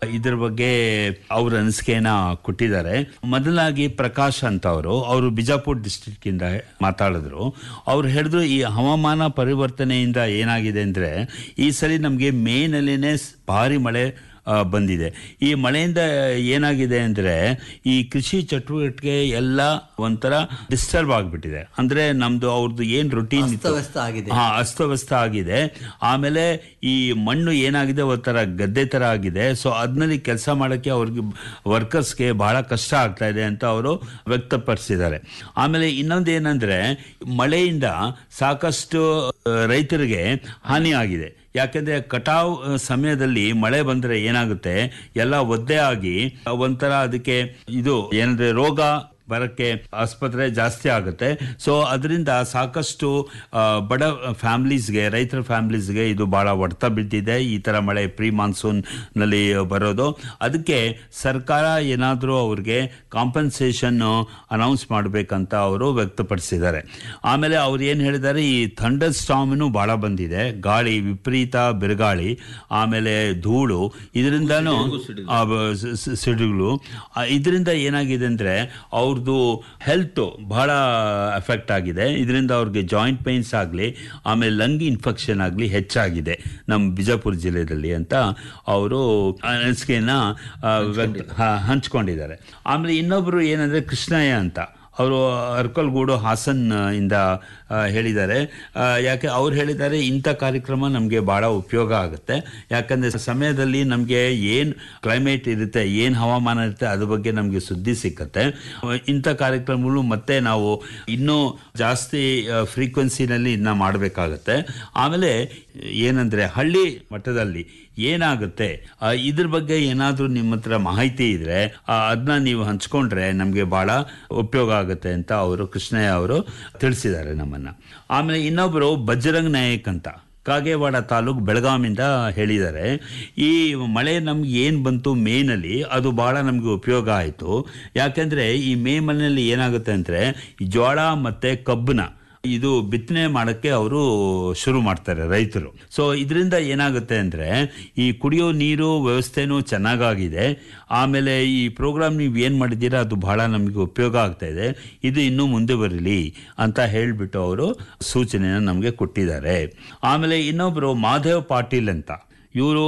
ಇದ್ರ ಬಗ್ಗೆ ಅವ್ರ ಅನಿಸಿಕೆಯನ್ನ ಕೊಟ್ಟಿದ್ದಾರೆ ಮೊದಲಾಗಿ ಪ್ರಕಾಶ್ ಅಂತ ಅವರು ಅವರು ಬಿಜಾಪುರ ಡಿಸ್ಟ್ರಿಕ್ಟ್ ಇಂದ ಮಾತಾಡಿದ್ರು ಅವ್ರು ಹೇಳಿದ್ರು ಈ ಹವಾಮಾನ ಪರಿವರ್ತನೆಯಿಂದ ಏನಾಗಿದೆ ಅಂದ್ರೆ ಈ ಸಲ ನಮಗೆ ಮೇನಲ್ಲಿನೇ ಭಾರಿ ಮಳೆ ಆ, ಬಂದಿದೆ ಈ ಮಳೆಯಿಂದ ಏನಾಗಿದೆ ಅಂದ್ರೆ ಈ ಕೃಷಿ ಚಟುವಟಿಕೆ ಎಲ್ಲ ಒಂಥರ ಡಿಸ್ಟರ್ಬ್ ಆಗಿಬಿಟ್ಟಿದೆ ಅಂದ್ರೆ ನಮ್ದು ಅವ್ರದ್ದು ಏನ್ ರೊಟೀನ್ ಅಸ್ತವ್ಯಸ್ತ ಆಗಿದೆ. ಹಾ ಅಸ್ತವ್ಯಸ್ತ ಆಗಿದೆ ಆಮೇಲೆ ಈ ಮಣ್ಣು ಏನಾಗಿದೆ ಒಂಥರ ಗದ್ದೆ ತರ ಆಗಿದೆ ಸೊ ಅದ್ನಲ್ಲಿ ಕೆಲಸ ಮಾಡಕ್ಕೆ ಅವ್ರಿಗೆ ವರ್ಕರ್ಸ್ಗೆ ಬಹಳ ಕಷ್ಟ ಆಗ್ತಾ ಇದೆ ಅಂತ ಅವರು ವ್ಯಕ್ತಪಡಿಸಿದ್ದಾರೆ ಆಮೇಲೆ ಇನ್ನೊಂದು ಏನಂದ್ರೆ ಮಳೆಯಿಂದ ಸಾಕಷ್ಟು ಆ, ರೈತರಿಗೆ ಹಾನಿ ಆಗಿದೆ ಯಾಕೆಂದ್ರೆ ಕಟಾವ್ ಆ, ಸಮಯದಲ್ಲಿ ಮಳೆ ಬಂದ್ರೆ ಏನಾಗುತ್ತೆ ಎಲ್ಲ ಒದ್ದೆ ಆಗಿ ಆ, ಒಂಥರ ಅದಕ್ಕೆ ಇದು ಏನಂದ್ರೆ ರೋಗ ಬರಕ್ಕೆ ಆಸ್ಪತ್ರೆ ಜಾಸ್ತಿ ಆಗುತ್ತೆ ಸೊ ಅದರಿಂದ ಸಾಕಷ್ಟು ಆ, ಬಡ ಫ್ಯಾಮ್ಲೀಸ್ಗೆ ರೈತರ ಫ್ಯಾಮ್ಲೀಸ್ಗೆ ಇದು ಬಹಳ ಹೊಡೆತ ಬಿದ್ದಿದೆ ಈ ತರ ಮಳೆ ಪ್ರೀ ಮಾನ್ಸೂನ್ ನಲ್ಲಿ ಬರೋದು ಅದಕ್ಕೆ ಸರ್ಕಾರ ಏನಾದರೂ ಅವ್ರಿಗೆ ಕಾಂಪನ್ಸೇಷನ್ ಅನೌನ್ಸ್ ಮಾಡಬೇಕಂತ ಅವರು ವ್ಯಕ್ತಪಡಿಸಿದ್ದಾರೆ ಆಮೇಲೆ ಅವ್ರು ಏನು ಹೇಳಿದ್ದಾರೆ ಈ ಥಂಡರ್ ಸ್ಟಾಮ್ನು ಬಹಳ ಬಂದಿದೆ ಗಾಳಿ ವಿಪರೀತ ಬಿರುಗಾಳಿ ಆಮೇಲೆ ಧೂಳು ಇದರಿಂದನೂ ಆ, ಬ- ಸ- ಸ- ಸಿಡಿಗಳು ಆ, ಇದರಿಂದ ಏನಾಗಿದೆ ಅಂದ್ರೆ ಅವ್ರದ್ದು ಹೆಲ್ತ್ ಬಹಳ ಎಫೆಕ್ಟ್ ಆಗಿದೆ ಇದರಿಂದ ಅವ್ರಿಗೆ ಜಾಯಿಂಟ್ ಪೈನ್ಸ್ ಆಗಲಿ ಆಮೇಲೆ ಲಂಗ್ ಇನ್ಫೆಕ್ಷನ್ ಆಗಲಿ ಹೆಚ್ಚಾಗಿದೆ ನಮ್ಮ ಬಿಜಾಪುರ ಜಿಲ್ಲೆಯಲ್ಲಿ ಅಂತ ಅವರು ಅನಿಸಿಕೆಯನ್ನ ಆ, ವ್ಯಕ್ತ- ಹ- ಹಂಚ್ಕೊಂಡಿದ್ದಾರೆ ಆಮೇಲೆ ಇನ್ನೊಬ್ರು ಏನಂದ್ರೆ ಕೃಷ್ಣಯ್ಯ ಅಂತ ಅವರು ಅರ್ಕಲ್ಗೂಡು ಹಾಸನ್ ಆ, ಇಂದ ಆ, ಹೇಳಿದ್ದಾರೆ ಆ, ಯಾಕೆ ಅವ್ರು ಹೇಳಿದ್ದಾರೆ ಇಂಥ ಕಾರ್ಯಕ್ರಮ ನಮಗೆ ಬಹಳ ಉಪಯೋಗ ಆಗುತ್ತೆ ಯಾಕಂದ್ರೆ ಸಮಯದಲ್ಲಿ ನಮಗೆ ಏನು ಕ್ಲೈಮೇಟ್ ಇರುತ್ತೆ ಏನು ಹವಾಮಾನ ಇರುತ್ತೆ ಅದ್ರ ಬಗ್ಗೆ ನಮಗೆ ಸುದ್ದಿ ಸಿಕ್ಕತ್ತೆ ಇಂಥ ಕಾರ್ಯಕ್ರಮಗಳು ಮತ್ತೆ ನಾವು ಇನ್ನೂ ಜಾಸ್ತಿ ಫ್ರೀಕ್ವೆನ್ಸಿನಲ್ಲಿ ಇನ್ನ ಮಾಡಬೇಕಾಗತ್ತೆ ಆಮೇಲೆ ಏನಂದ್ರೆ ಹಳ್ಳಿ ಮಟ್ಟದಲ್ಲಿ ಏನಾಗುತ್ತೆ ಆ, ಇದ್ರ ಬಗ್ಗೆ ಏನಾದರೂ ನಿಮ್ಮ ಹತ್ರ ಮಾಹಿತಿ ಇದ್ರೆ ಅದನ್ನ ನೀವು ಹಂಚ್ಕೊಂಡ್ರೆ ನಮಗೆ ಬಹಳ ಉಪಯೋಗ ಆಗುತ್ತೆ ಅಂತ ಅವರು ಕೃಷ್ಣಯ್ಯ ಅವರು ತಿಳಿಸಿದ್ದಾರೆ ನಮ್ಮನ್ನ ಆಮೇಲೆ ಇನ್ನೊಬ್ಬರು ಬಜರಂಗ್ ನಾಯಕ್ ಅಂತ ಕಾಗೇವಾಡ ತಾಲೂಕು ಬೆಳಗಾವಿಂದ ಹೇಳಿದ್ದಾರೆ ಈ ಮಳೆ ನಮ್ಗೆ ಏನು ಬಂತು ಮೇನಲ್ಲಿ ಅದು ಬಹಳ ನಮಗೆ ಉಪಯೋಗ ಆಯಿತು ಯಾಕೆಂದ್ರೆ ಈ ಮೇ ಮನೆಯಲ್ಲಿ ಏನಾಗುತ್ತೆ ಅಂದರೆ ಜೋಳ ಮತ್ತು ಕಬ್ಬನ್ನ ಇದು ಬಿತ್ತನೆ ಮಾಡಕ್ಕೆ ಅವರು ಶುರು ಮಾಡ್ತಾರೆ ರೈತರು ಸೊ ಇದರಿಂದ ಏನಾಗುತ್ತೆ ಅಂದ್ರೆ ಈ ಕುಡಿಯೋ ನೀರು ವ್ಯವಸ್ಥೆನೂ ಚೆನ್ನಾಗಾಗಿದೆ ಆಮೇಲೆ ಈ ಪ್ರೋಗ್ರಾಮ್ ನೀವು ಏನು ಮಾಡಿದ್ದೀರಾ ಅದು ಬಹಳ ನಮಗೆ ಉಪಯೋಗ ಆಗ್ತಾ ಇದೆ ಇದು ಇನ್ನೂ ಮುಂದೆ ಬರಲಿ ಅಂತ ಹೇಳಿಬಿಟ್ಟು ಅವರು ಸೂಚನೆನ ನಮಗೆ ಕೊಟ್ಟಿದ್ದಾರೆ ಆಮೇಲೆ ಇನ್ನೊಬ್ಬರು ಮಾಧವ್ ಪಾಟೀಲ್ ಅಂತ ಇವರು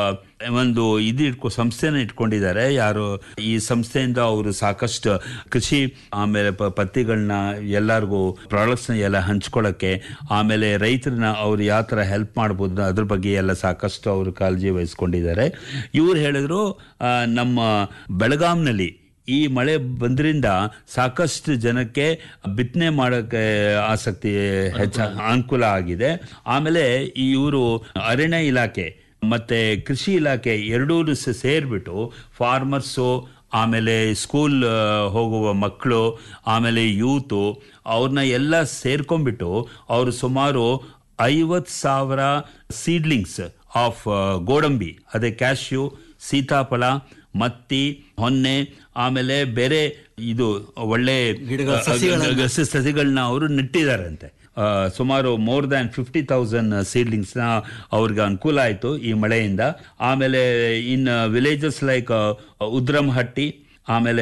ಒಂದು ಇದು ಇಟ್ಕೊ ಸಂಸ್ಥೆನ ಇಟ್ಕೊಂಡಿದ್ದಾರೆ ಯಾರು ಈ ಸಂಸ್ಥೆಯಿಂದ ಅವರು ಸಾಕಷ್ಟು ಕೃಷಿ ಆಮೇಲೆ ಪ- ಪತ್ತಿಗಳನ್ನ ಎಲ್ಲರಿಗೂ ಪ್ರಾಡಕ್ಟ್ಸ್ನ ಎಲ್ಲ ಹಂಚ್ಕೊಳ್ಳೋಕ್ಕೆ ಆಮೇಲೆ ರೈತರನ್ನ ಅವ್ರು ಯಾವ ಥರ ಹೆಲ್ಪ್ ಮಾಡ್ಬೋದು ಅದ್ರ ಬಗ್ಗೆ ಎಲ್ಲ ಸಾಕಷ್ಟು ಅವರು ಕಾಳಜಿ ವಹಿಸ್ಕೊಂಡಿದ್ದಾರೆ ಇವ್ರು ಹೇಳಿದ್ರು ಆ, ನಮ್ಮ ಬೆಳಗಾಂನಲ್ಲಿ ಈ ಮಳೆ ಬಂದ್ರಿಂದ ಸಾಕಷ್ಟು ಜನಕ್ಕೆ ಬಿತ್ತನೆ ಮಾಡೋಕ್ಕೆ ಆಸಕ್ತಿ ಹೆಚ್ಚ ಅನುಕೂಲ ಆಗಿದೆ ಆಮೇಲೆ ಇವರು ಅರಣ್ಯ ಇಲಾಖೆ ಮತ್ತೆ ಕೃಷಿ ಇಲಾಖೆ ಎರಡೂ ಸ- ಸೇರ್ಬಿಟ್ಟು ಫಾರ್ಮರ್ಸು ಆಮೇಲೆ ಸ್ಕೂಲ್ ಆ, ಹೋಗುವ ಮಕ್ಕಳು ಆಮೇಲೆ ಯೂತು ಅವ್ರನ್ನ ಎಲ್ಲ ಸೇರ್ಕೊಂಡ್ಬಿಟ್ಟು ಅವರು ಸುಮಾರು ಐವತ್ತು ಸಾವಿರ ಸೀಡ್ಲಿಂಗ್ಸ್ ಆಫ್ ಗೋಡಂಬಿ ಅದೇ ಕ್ಯಾಶ್ಯೂ ಸೀತಾಫಲ ಮತ್ತಿ ಹೊನ್ನೆ ಆಮೇಲೆ ಬೇರೆ ಇದು ಒಳ್ಳೆ ಗಿಡಗಳ ಆ, ಸಸಿಗಳನ್ನ- ಗ- ಗ- ಸಸಿಗಳನ್ನ ಅವರು ನೆಟ್ಟಿದ್ದಾರಂತೆ ಆ, ಸುಮಾರು ಮೋರ್ ದ್ಯಾನ್ ಫಿಫ್ಟಿ ತೌಸಂಡ್ ಸೀಡ್ಲಿಂಗ್ಸ್ನ ಅವ್ರಿಗೆ ಅನುಕೂಲ ಆಯಿತು ಈ ಮಳೆಯಿಂದ ಆಮೇಲೆ ಇನ್ ವಿಲೇಜಸ್ ಲೈಕ್ ಉದ್ರಮಹಟ್ಟಿ ಆಮೇಲೆ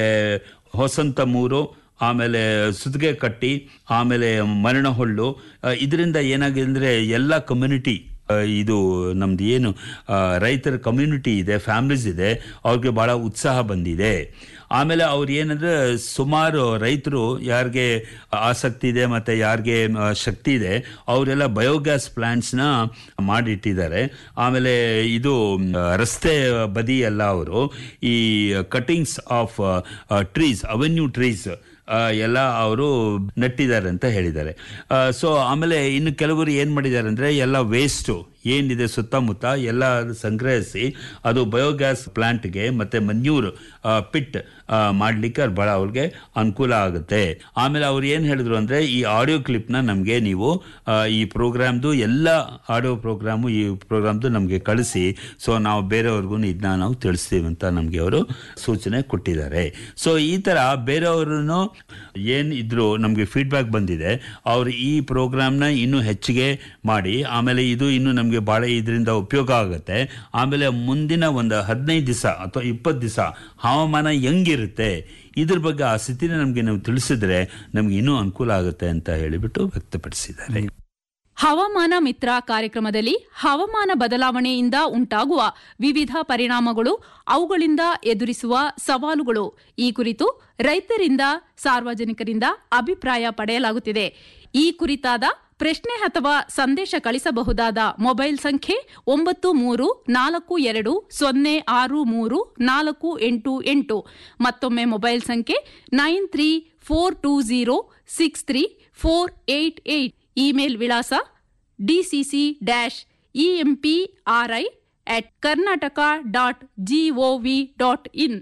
ಹೊಸಂತಮೂರು ಆಮೇಲೆ ಸುತ್ತಿಗೆ ಕಟ್ಟಿ ಆಮೇಲೆ ಮರಣಹೊಳ್ಳು ಇದರಿಂದ ಏನಾಗಿದೆ ಅಂದರೆ ಎಲ್ಲ ಕಮ್ಯುನಿಟಿ ಇದು ನಮ್ದು ಏನು ಆ, ರೈತರ ಕಮ್ಯುನಿಟಿ ಇದೆ ಫ್ಯಾಮಿಲೀಸ್ ಇದೆ ಅವ್ರಿಗೆ ಭಾಳ ಉತ್ಸಾಹ ಬಂದಿದೆ ಆಮೇಲೆ ಅವ್ರು ಏನಂದ್ರೆ ಸುಮಾರು ರೈತರು ಯಾರಿಗೆ ಆಸಕ್ತಿ ಇದೆ ಮತ್ತೆ ಯಾರಿಗೆ ಆ, ಶಕ್ತಿ ಇದೆ ಅವರೆಲ್ಲ ಬಯೋಗ್ಯಾಸ್ ಪ್ಲಾಂಟ್ಸ್ನ ಮಾಡಿಟ್ಟಿದ್ದಾರೆ ಆಮೇಲೆ ಇದು ಮ್, ರಸ್ತೆ ಬದಿ ಎಲ್ಲ ಅವರು ಈ cuttings of trees avenue trees ಎಲ್ಲ ಅವರು ನೆಟ್ಟಿದ್ದಾರೆ ಅಂತ ಹೇಳಿದ್ದಾರೆ ಸೊ ಆಮೇಲೆ ಇನ್ನು ಕೆಲವರು ಏನು ಮಾಡಿದ್ದಾರೆ ಅಂದರೆ ಎಲ್ಲ ವೇಸ್ಟು ಏನಿದೆ ಸುತ್ತಮುತ್ತ ಎಲ್ಲ ಸಂಗ್ರಹಿಸಿ ಅದು ಬಯೋಗ್ಯಾಸ್ ಪ್ಲಾಂಟ್ಗೆ ಮತ್ತು ಮನ್ಯೂರ್ ಪಿಟ್ ಮಾಡಲಿಕ್ಕೆ ಅದು ಭಾಳ ಅವ್ರಿಗೆ ಅನುಕೂಲ ಆಗುತ್ತೆ ಆಮೇಲೆ ಅವ್ರು ಏನು ಹೇಳಿದ್ರು ಅಂದರೆ ಈ ಆಡಿಯೋ ಕ್ಲಿಪ್ನ ನಮಗೆ ನೀವು ಆ, ಈ ಪ್ರೋಗ್ರಾಮ್ದು ಎಲ್ಲ ಆಡಿಯೋ ಪ್ರೋಗ್ರಾಮು ಈ ಪ್ರೋಗ್ರಾಮ್ದು ನಮಗೆ ಕಳಿಸಿ ಸೊ ನಾವು ಬೇರೆಯವ್ರಿಗೂ ಇದನ್ನ ನಾವು ತಿಳಿಸ್ತೀವಿ ಅಂತ ನಮಗೆ ಅವರು ಸೂಚನೆ ಕೊಟ್ಟಿದ್ದಾರೆ ಸೊ ಈ ಥರ ಬೇರೆಯವ್ರನ್ನು ಏನು ಇದ್ರು ನಮಗೆ ಫೀಡ್ಬ್ಯಾಕ್ ಬಂದಿದೆ ಅವರು ಈ ಪ್ರೋಗ್ರಾಮ್ನ ಇನ್ನೂ ಹೆಚ್ಚಿಗೆ ಮಾಡಿ ಆಮೇಲೆ ಇದು ಇನ್ನು ನಮಗೆ ನಮಗೆ ಭಾಳ ಇದರಿಂದ ಉಪಯೋಗ ಆಗುತ್ತೆ ಆಮೇಲೆ ಮುಂದಿನ ಒಂದು ಹದಿನೈದು ದಿವಸ ಅಥವಾ ಇಪ್ಪತ್ತು ದಿವಸ ಹವಾಮಾನ ಹೆಂಗಿರುತ್ತೆ ಇದ್ರ ಬಗ್ಗೆ ಆ ಸ್ಥಿತಿನ ನಮಗೆ ನಾವು ತಿಳಿಸಿದ್ರೆ ನಮ್ಗೆ ಇನ್ನೂ ಅನುಕೂಲ ಆಗುತ್ತೆ ಅಂತ ಹೇಳಿಬಿಟ್ಟು ವ್ಯಕ್ತಪಡಿಸಿದ್ದಾರೆ ಹವಾಮಾನ ಮಿತ್ರ ಕಾರ್ಯಕ್ರಮದಲ್ಲಿ ಹವಾಮಾನ ಬದಲಾವಣೆಯಿಂದ ಉಂಟಾಗುವ ವಿವಿಧ ಪರಿಣಾಮಗಳು ಅವುಗಳಿಂದ ಎದುರಿಸುವ ಸವಾಲುಗಳು ಈ ಕುರಿತು ರೈತರಿಂದ ಸಾರ್ವಜನಿಕರಿಂದ ಅಭಿಪ್ರಾಯ ಪಡೆಯಲಾಗುತ್ತಿದೆ ಈ ಕುರಿತಾದ ಪ್ರಶ್ನೆ ಅಥವಾ ಸಂದೇಶ ಕಳಿಸಬಹುದಾದ ಮೊಬೈಲ್ ಸಂಖ್ಯೆ ಒಂಬತ್ತು ಮೂರು ನಾಲ್ಕು ಎರಡು ಸೊನ್ನೆ ಆರು ಮೂರು ನಾಲ್ಕು ಎಂಟು ಎಂಟು ಮತ್ತೊಮ್ಮೆ ಮೊಬೈಲ್ ಸಂಖ್ಯೆ nine three four two zero six three four eight eight email ವಿಳಾಸ DCC dash EMPRI at Karnataka dot GOV dot in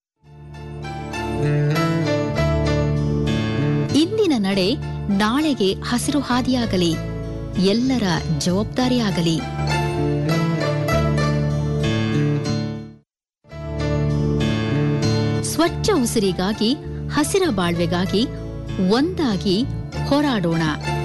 ಇಂದಿನ ನಡೆ ನಾಳೆಗೆ ಹಸಿರು ಹಾದಿಯಾಗಲಿ ಎಲ್ಲರ ಜವಾಬ್ದಾರಿಯಾಗಲಿ ಸ್ವಚ್ಛ ಉಸಿರಿಗಾಗಿ ಹಸಿರ ಬಾಳ್ವೆಗಾಗಿ ಒಂದಾಗಿ ಹೋರಾಡೋಣ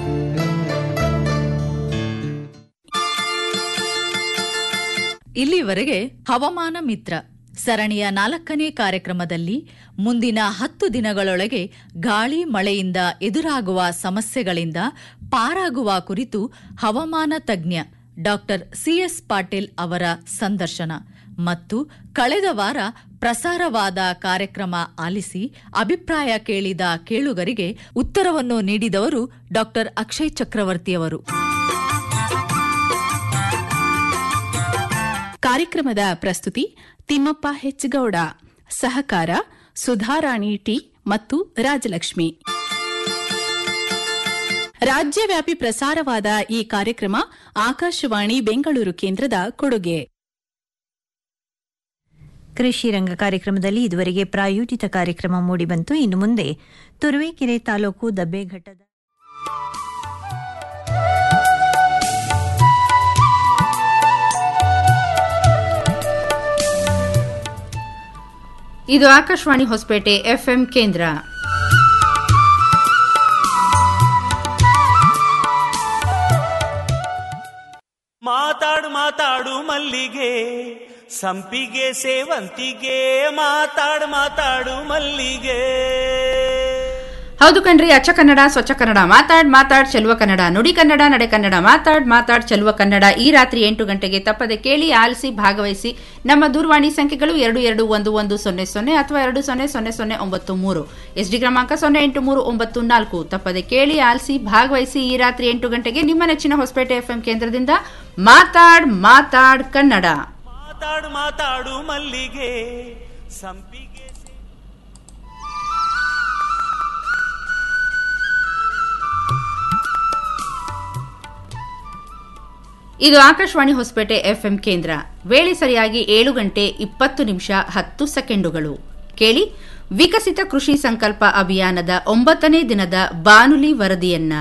ಇಲ್ಲಿವರೆಗೆ ಹವಾಮಾನ ಮಿತ್ರ ಸರಣಿಯ ನಾಲ್ಕನೇ ಕಾರ್ಯಕ್ರಮದಲ್ಲಿ ಮುಂದಿನ ಹತ್ತು ದಿನಗಳೊಳಗೆ ಗಾಳಿ ಮಳೆಯಿಂದ ಎದುರಾಗುವ ಸಮಸ್ಯೆಗಳಿಂದ ಪಾರಾಗುವ ಕುರಿತು ಹವಾಮಾನ ತಜ್ಞ ಡಾಕ್ಟರ್ ಸಿಎಸ್ ಪಾಟೀಲ್ ಅವರ ಸಂದರ್ಶನ ಮತ್ತು ಕಳೆದ ವಾರ ಪ್ರಸಾರವಾದ ಕಾರ್ಯಕ್ರಮ ಆಲಿಸಿ ಅಭಿಪ್ರಾಯ ಕೇಳಿದ ಕೇಳುಗರಿಗೆ ಉತ್ತರವನ್ನು ನೀಡಿದವರು ಡಾಕ್ಟರ್ ಅಕ್ಷಯ್ ಚಕ್ರವರ್ತಿಯವರು ಕಾರ್ಯಕ್ರಮದ ಪ್ರಸ್ತುತಿ ತಿಮ್ಮಪ್ಪ ಹೆಚ್ಗೌಡ ಸಹಕಾರ ಸುಧಾರಾಣಿ ಟಿ ಮತ್ತು ರಾಜಲಕ್ಷ್ಮಿ ರಾಜ್ಯವ್ಯಾಪಿ ಪ್ರಸಾರವಾದ ಈ ಕಾರ್ಯಕ್ರಮ ಆಕಾಶವಾಣಿ ಬೆಂಗಳೂರು ಕೇಂದ್ರದ ಕೊಡುಗೆ ಕೃಷಿ ರಂಗ ಕಾರ್ಯಕ್ರಮದಲ್ಲಿ ಇದುವರೆಗೆ ಪ್ರಾಯೋಜಿತ ಕಾರ್ಯಕ್ರಮ ಮೂಡಿಬಂತು ಇನ್ನು ಮುಂದೆ ತುರುವೇಕೆರೆ ತಾಲೂಕು ದಬ್ಬೆಘಟ್ಟದ ಇದು ಆಕಾಶವಾಣಿ ಹೊಸಪೇಟೆ ಎಫ್ಎಂ ಕೇಂದ್ರ ಮಾತಾಡು ಮಾತಾಡು ಮಲ್ಲಿಗೆ ಸಂಪಿಗೆ ಸೇವಂತಿಗೆ ಮಾತಾಡು ಮಾತಾಡು ಮಲ್ಲಿಗೆ ಹೌದು ಕಣ್ರಿ ಅಚ್ಚ ಕನ್ನಡ ಸ್ವಚ್ಛ ಕನ್ನಡ ಮಾತಾಡ್ ಮಾತಾಡ್ ಚೆಲುವ ಕನ್ನಡ ನುಡಿ ಕನ್ನಡ ನಡೆ ಕನ್ನಡ ಮಾತಾಡ್ ಮಾತಾಡ್ ಚೆಲುವ ಕನ್ನಡ ಈ ರಾತ್ರಿ ಎಂಟು ಗಂಟೆಗೆ ತಪ್ಪದೆ ಕೇಳಿ ಆಲಿಸಿ ಭಾಗವಹಿಸಿ ನಮ್ಮ ದೂರವಾಣಿ ಸಂಖ್ಯೆಗಳು ಎರಡು ಎರಡು ಒಂದು ಒಂದು ಸೊನ್ನೆ ಸೊನ್ನೆ ಅಥವಾ ಎರಡು ಸೊನ್ನೆ ಸೊನ್ನೆ ಸೊನ್ನೆ ಒಂಬತ್ತು ಮೂರು ಎಸ್ ಡಿ ಕ್ರಮಾಂಕ ಸೊನ್ನೆ ಎಂಟು ಮೂರು ಒಂಬತ್ತು ನಾಲ್ಕು ತಪ್ಪದೆ ಕೇಳಿ ಆಲಿಸಿ ಭಾಗವಹಿಸಿ ಈ ರಾತ್ರಿ ಎಂಟು ಗಂಟೆಗೆ ನಿಮ್ಮ ನೆಚ್ಚಿನ ಹೊಸಪೇಟೆ ಎಫ್ಎಂ ಕೇಂದ್ರದಿಂದ ಮಾತಾಡ್ ಮಾತಾಡ್ ಕನ್ನಡ ಮಾತಾಡು ಮಾತಾಡು ಮಲ್ಲಿಗೆ ಸಂಪಿಗೆ ಇದು ಆಕಾಶವಾಣಿ ಹೊಸಪೇಟೆ ಎಫ್ಎಂ ಕೇಂದ್ರ ವೇಳೆ ಸರಿಯಾಗಿ ಏಳು ಗಂಟೆ ಇಪ್ಪತ್ತು ನಿಮಿಷ ಹತ್ತು ಸೆಕೆಂಡುಗಳು ಕೇಳಿ ವಿಕಸಿತ ಕೃಷಿ ಸಂಕಲ್ಪ ಅಭಿಯಾನದ ಒಂಬತ್ತನೇ ದಿನದ ಬಾನುಲಿ ವರದಿಯನ್ನ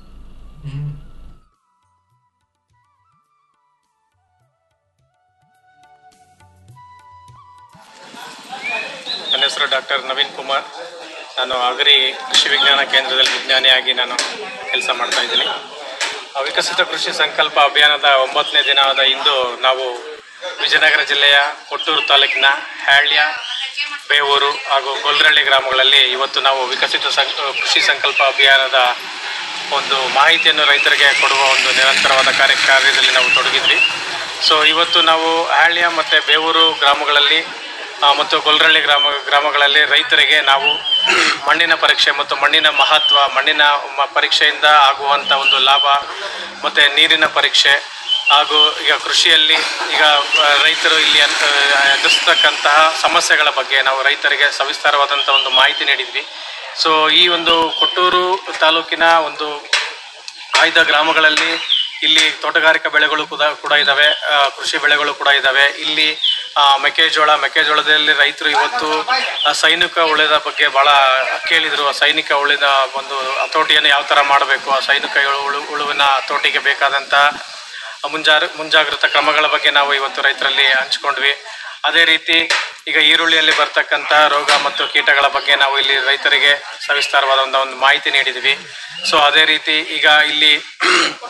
ನನ್ನ ಹೆಸರು ಡಾಕ್ಟರ್ ನವೀನ್ ಕುಮಾರ್ ನಾನು ಅಗರಿ ಕೃಷಿ ವಿಜ್ಞಾನ ಕೇಂದ್ರದಲ್ಲಿ ವಿಜ್ಞಾನಿಯಾಗಿ ನಾನು ಕೆಲಸ ಮಾಡ್ತಾ ಇದ್ದೀನಿ ಆ ವಿಕಸಿತ ಕೃಷಿ ಸಂಕಲ್ಪ ಅಭಿಯಾನದ ಒಂಬತ್ತನೇ ದಿನವಾದ ಇಂದು ನಾವು ವಿಜಯನಗರ ಜಿಲ್ಲೆಯ ಕೊಟ್ಟೂರು ತಾಲೂಕಿನ ಹ್ಯಾಳ್ಯ ಬೇವೂರು ಹಾಗೂ ಗೊಲ್ರಳ್ಳಿ ಗ್ರಾಮಗಳಲ್ಲಿ ಇವತ್ತು ನಾವು ವಿಕಸಿತ ಸಂ- ಕೃಷಿ ಸಂಕಲ್ಪ ಅಭಿಯಾನದ ಒಂದು ಮಾಹಿತಿಯನ್ನು ರೈತರಿಗೆ ಕೊಡುವ ಒಂದು ನಿರಂತರವಾದ ಕಾರ್ಯ ಕಾರ್ಯದಲ್ಲಿ ನಾವು ತೊಡಗಿದ್ವಿ ಸೊ ಇವತ್ತು ನಾವು ಹ್ಯಾಳ್ಯ ಮತ್ತು ಬೇವೂರು ಗ್ರಾಮಗಳಲ್ಲಿ ಆ, ಮತ್ತು ಗೊಲ್ರಳ್ಳಿ ಗ್ರಾಮ ಗ್ರಾಮಗಳಲ್ಲಿ ರೈತರಿಗೆ ನಾವು ಮಣ್ಣಿನ ಪರೀಕ್ಷೆ ಮತ್ತು ಮಣ್ಣಿನ ಮಹತ್ವ ಮಣ್ಣಿನ ಮ- ಪರೀಕ್ಷೆಯಿಂದ ಆಗುವಂಥ ಒಂದು ಲಾಭ ಮತ್ತು ನೀರಿನ ಪರೀಕ್ಷೆ ಹಾಗೂ ಈಗ ಕೃಷಿಯಲ್ಲಿ ಈಗ ಆ, ರೈತರು ಇಲ್ಲಿ ಅನ್- ಆ, ಎದುರಿಸ್ತಕ್ಕಂತಹ ಸಮಸ್ಯೆಗಳ ಬಗ್ಗೆ ನಾವು ರೈತರಿಗೆ ಸವಿಸ್ತಾರವಾದಂಥ ಒಂದು ಮಾಹಿತಿ ನೀಡಿದ್ವಿ ಸೊ ಈ ಒಂದು ಕೊಟ್ಟೂರು ತಾಲೂಕಿನ ಒಂದು ಆಯ್ದ ಗ್ರಾಮಗಳಲ್ಲಿ ಇಲ್ಲಿ ತೋಟಗಾರಿಕಾ ಬೆಳೆಗಳು ಕೂಡ ಕೂಡ ಇದ್ದಾವೆ ಆ, ಕೃಷಿ ಬೆಳೆಗಳು ಕೂಡ ಇದ್ದಾವೆ ಇಲ್ಲಿ ಆ, ಮೆಕ್ಕೆಜೋಳ ಮೆಕ್ಕೆಜೋಳದಲ್ಲಿ ರೈತರು ಇವತ್ತು ಆ, ಸೈನಿಕ ಉಳಿದ ಬಗ್ಗೆ ಬಹಳ ಕೇಳಿದ್ರು ಆ ಸೈನಿಕ ಉಳಿದ ಒಂದು ಹತೋಟಿಯನ್ನು ಯಾವ ಥರ ಮಾಡಬೇಕು ಆ ಸೈನಿಕ ಉಳು ಉಳುವಿನ ಹತೋಟಿಗೆ ಬೇಕಾದಂಥ ಮುಂಜಾರ ಮುಂಜಾಗ್ರತಾ ಕ್ರಮಗಳ ಬಗ್ಗೆ ನಾವು ಇವತ್ತು ರೈತರಲ್ಲಿ ಹಂಚ್ಕೊಂಡ್ವಿ ಅದೇ ರೀತಿ ಈಗ ಈರುಳ್ಳಿಯಲ್ಲಿ ಬರ್ತಕ್ಕಂಥ ರೋಗ ಮತ್ತು ಕೀಟಗಳ ಬಗ್ಗೆ ನಾವು ಇಲ್ಲಿ ರೈತರಿಗೆ ಸವಿಸ್ತಾರವಾದ ಒಂದು ಒಂದು ಮಾಹಿತಿ ನೀಡಿದ್ವಿ ಸೊ ಅದೇ ರೀತಿ ಈಗ ಇಲ್ಲಿ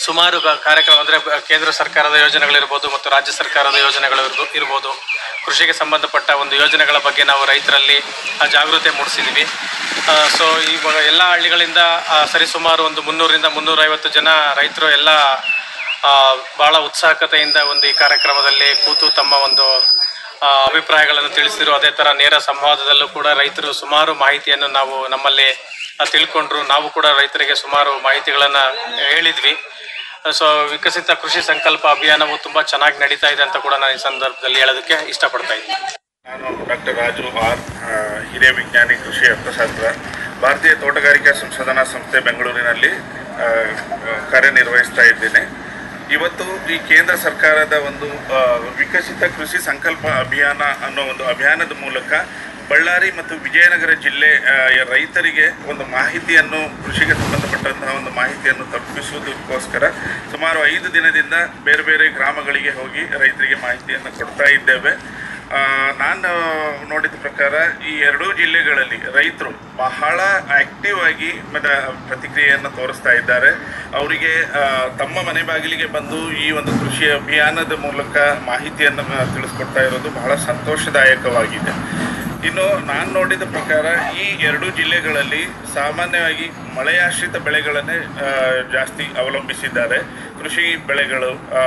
ಸುಮಾರು ಗ- ಕಾರ್ಯಕ್ರಮ ಅಂದರೆ ಕೇಂದ್ರ ಸರ್ಕಾರದ ಯೋಜನೆಗಳಿರ್ಬೋದು ಮತ್ತು ರಾಜ್ಯ ಸರ್ಕಾರದ ಯೋಜನೆಗಳು ಇರ್ಬೋ- ಇರ್ಬೋದು ಕೃಷಿಗೆ ಸಂಬಂಧಪಟ್ಟ ಒಂದು ಯೋಜನೆಗಳ ಬಗ್ಗೆ ನಾವು ರೈತರಲ್ಲಿ ಆ, ಜಾಗೃತಿ ಮೂಡಿಸಿದ್ದೀವಿ ಸೊ ಇವಾಗ ಎಲ್ಲ ಹಳ್ಳಿಗಳಿಂದ ಆ, ಸರಿಸುಮಾರು ಒಂದು ಮುನ್ನೂರಿಂದ ಮುನ್ನೂರೈವತ್ತು ಜನ ರೈತರು ಎಲ್ಲ ಆ, ಬಹಳ ಉತ್ಸಾಹಕತೆಯಿಂದ ಒಂದು ಈ ಕಾರ್ಯಕ್ರಮದಲ್ಲಿ ಕೂತು ತಮ್ಮ ಒಂದು ಆ, ಅಭಿಪ್ರಾಯಗಳನ್ನು ತಿಳಿಸಿದ್ರು ಅದೇ ಥರ ನೇರ ಸಂವಾದದಲ್ಲೂ ಕೂಡ ರೈತರು ಸುಮಾರು ಮಾಹಿತಿಯನ್ನು ನಾವು ನಮ್ಮಲ್ಲಿ ಆ, ತಿಳ್ಕೊಂಡ್ರು ನಾವು ಕೂಡ ರೈತರಿಗೆ ಸುಮಾರು ಮಾಹಿತಿಗಳನ್ನು ಹೇಳಿದ್ವಿ ಸೊ ವಿಕಸಿತ ಕೃಷಿ ಸಂಕಲ್ಪ ಅಭಿಯಾನವು ತುಂಬ ಚೆನ್ನಾಗಿ ನಡೀತಾ ಇದೆ ಅಂತ ಕೂಡ ನಾನು ಈ ಸಂದರ್ಭದಲ್ಲಿ ಹೇಳೋದಕ್ಕೆ ಇಷ್ಟಪಡ್ತಾ ಇದ್ದೀನಿ ನಾನು ಡಾಕ್ಟರ್ ರಾಜು ಆರ್ ಆ, ಹಿರಿಯ ವಿಜ್ಞಾನಿ ಕೃಷಿ ಅರ್ಥಶಾಸ್ತ್ರ ಭಾರತೀಯ ತೋಟಗಾರಿಕಾ ಸಂಶೋಧನಾ ಸಂಸ್ಥೆ ಬೆಂಗಳೂರಿನಲ್ಲಿ ಆ, ಕಾರ್ಯನಿರ್ವಹಿಸ್ತಾ ಇದ್ದೇನೆ ಇವತ್ತು ಈ ಕೇಂದ್ರ ಸರ್ಕಾರದ ಒಂದು ಆ, ವಿಕಸಿತ ಕೃಷಿ ಸಂಕಲ್ಪ ಅಭಿಯಾನ ಅನ್ನೋ ಒಂದು ಅಭಿಯಾನದ ಮೂಲಕ ಬಳ್ಳಾರಿ ಮತ್ತು ವಿಜಯನಗರ ಜಿಲ್ಲೆ ಆ, ರೈತರಿಗೆ ಒಂದು ಮಾಹಿತಿಯನ್ನು ಕೃಷಿಗೆ ಸಂಬಂಧಪಟ್ಟಂತಹ ಒಂದು ಮಾಹಿತಿಯನ್ನು ತಲುಪಿಸುವುದಕ್ಕೋಸ್ಕರ ಸುಮಾರು ಐದು ದಿನದಿಂದ ಬೇರೆ ಬೇರೆ ಗ್ರಾಮಗಳಿಗೆ ಹೋಗಿ ರೈತರಿಗೆ ಮಾಹಿತಿಯನ್ನು ಕೊಡ್ತಾ ಇದ್ದೇವೆ ಆ, ನಾನು ನೋಡಿದ ಪ್ರಕಾರ ಈ ಎರಡೂ ಜಿಲ್ಲೆಗಳಲ್ಲಿ ರೈತರು ಬಹಳ ಆಕ್ಟಿವ್ ಆಗಿ ಮತ್ತೆ ಪ್ರತಿಕ್ರಿಯೆಯನ್ನು ತೋರಿಸ್ತಾ ಇದ್ದಾರೆ ಅವರಿಗೆ ಆ, ತಮ್ಮ ಮನೆ ಬಾಗಿಲಿಗೆ ಬಂದು ಈ ಒಂದು ಕೃಷಿ ಅಭಿಯಾನದ ಮೂಲಕ ಮಾಹಿತಿಯನ್ನು ಆ, ತಿಳಿಸ್ಕೊಡ್ತಾ ಇರೋದು ಬಹಳ ಸಂತೋಷದಾಯಕವಾಗಿದೆ ಇನ್ನು ನಾನು ನೋಡಿದ ಪ್ರಕಾರ ಈ ಎರಡು ಜಿಲ್ಲೆಗಳಲ್ಲಿ ಸಾಮಾನ್ಯವಾಗಿ ಮಳೆಯಾಶ್ರಿತ ಬೆಳೆಗಳನ್ನೇ ಆ, ಜಾಸ್ತಿ ಅವಲಂಬಿಸಿದ್ದಾರೆ ಕೃಷಿ ಬೆಳೆಗಳು ಆ,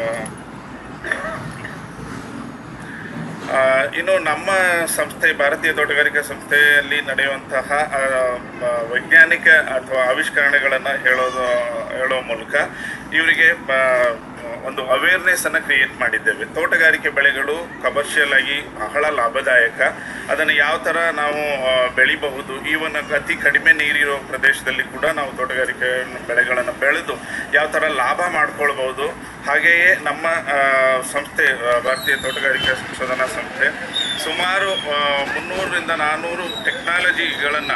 ಆ, ಇನ್ನು ನಮ್ಮ ಸಂಸ್ಥೆ ಭಾರತೀಯ ತೋಟಗಾರಿಕಾ ಸಂಸ್ಥೆಯಲ್ಲಿ ನಡೆಯುವಂತಹ ಆ, ಮ- ವೈಜ್ಞಾನಿಕ ಅಥವಾ ಆವಿಷ್ಕರಣೆಗಳನ್ನು ಹೇಳೋದು ಹೇಳೋ ಮೂಲಕ ಇವರಿಗೆ ಬ- ಒಂದು ಅವೇರ್ನೆಸ್ ಅನ್ನು ಕ್ರಿಯೇಟ್ ಮಾಡಿದ್ದೇವೆ ತೋಟಗಾರಿಕೆ ಬೆಳೆಗಳು ಕಮರ್ಷಿಯಲ್ ಆಗಿ ಬಹಳ ಲಾಭದಾಯಕ ಅದನ್ನು ಯಾವ ಥರ ನಾವು ಆ, ಬೆಳಿಬಹುದು ಈವನ್ ಅತಿ ಕಡಿಮೆ ನೀರಿರೋ ಪ್ರದೇಶದಲ್ಲಿ ಕೂಡ ನಾವು ತೋಟಗಾರಿಕೆ ಬೆಳೆಗಳನ್ನು ಬೆಳೆದು ಯಾವ ಥರ ಲಾಭ ಮಾಡ್ಕೊಳ್ಬಹುದು ಹಾಗೆಯೇ ನಮ್ಮ ಆ, ಸಂಸ್ಥೆ ಆ, ಭಾರತೀಯ ತೋಟಗಾರಿಕಾ ಸಂಶೋಧನಾ ಸಂಸ್ಥೆ ಸುಮಾರು ಆ, ಮುನ್ನೂರರಿಂದ ನಾನ್ನೂರು ಟೆಕ್ನಾಲಜಿಗಳನ್ನು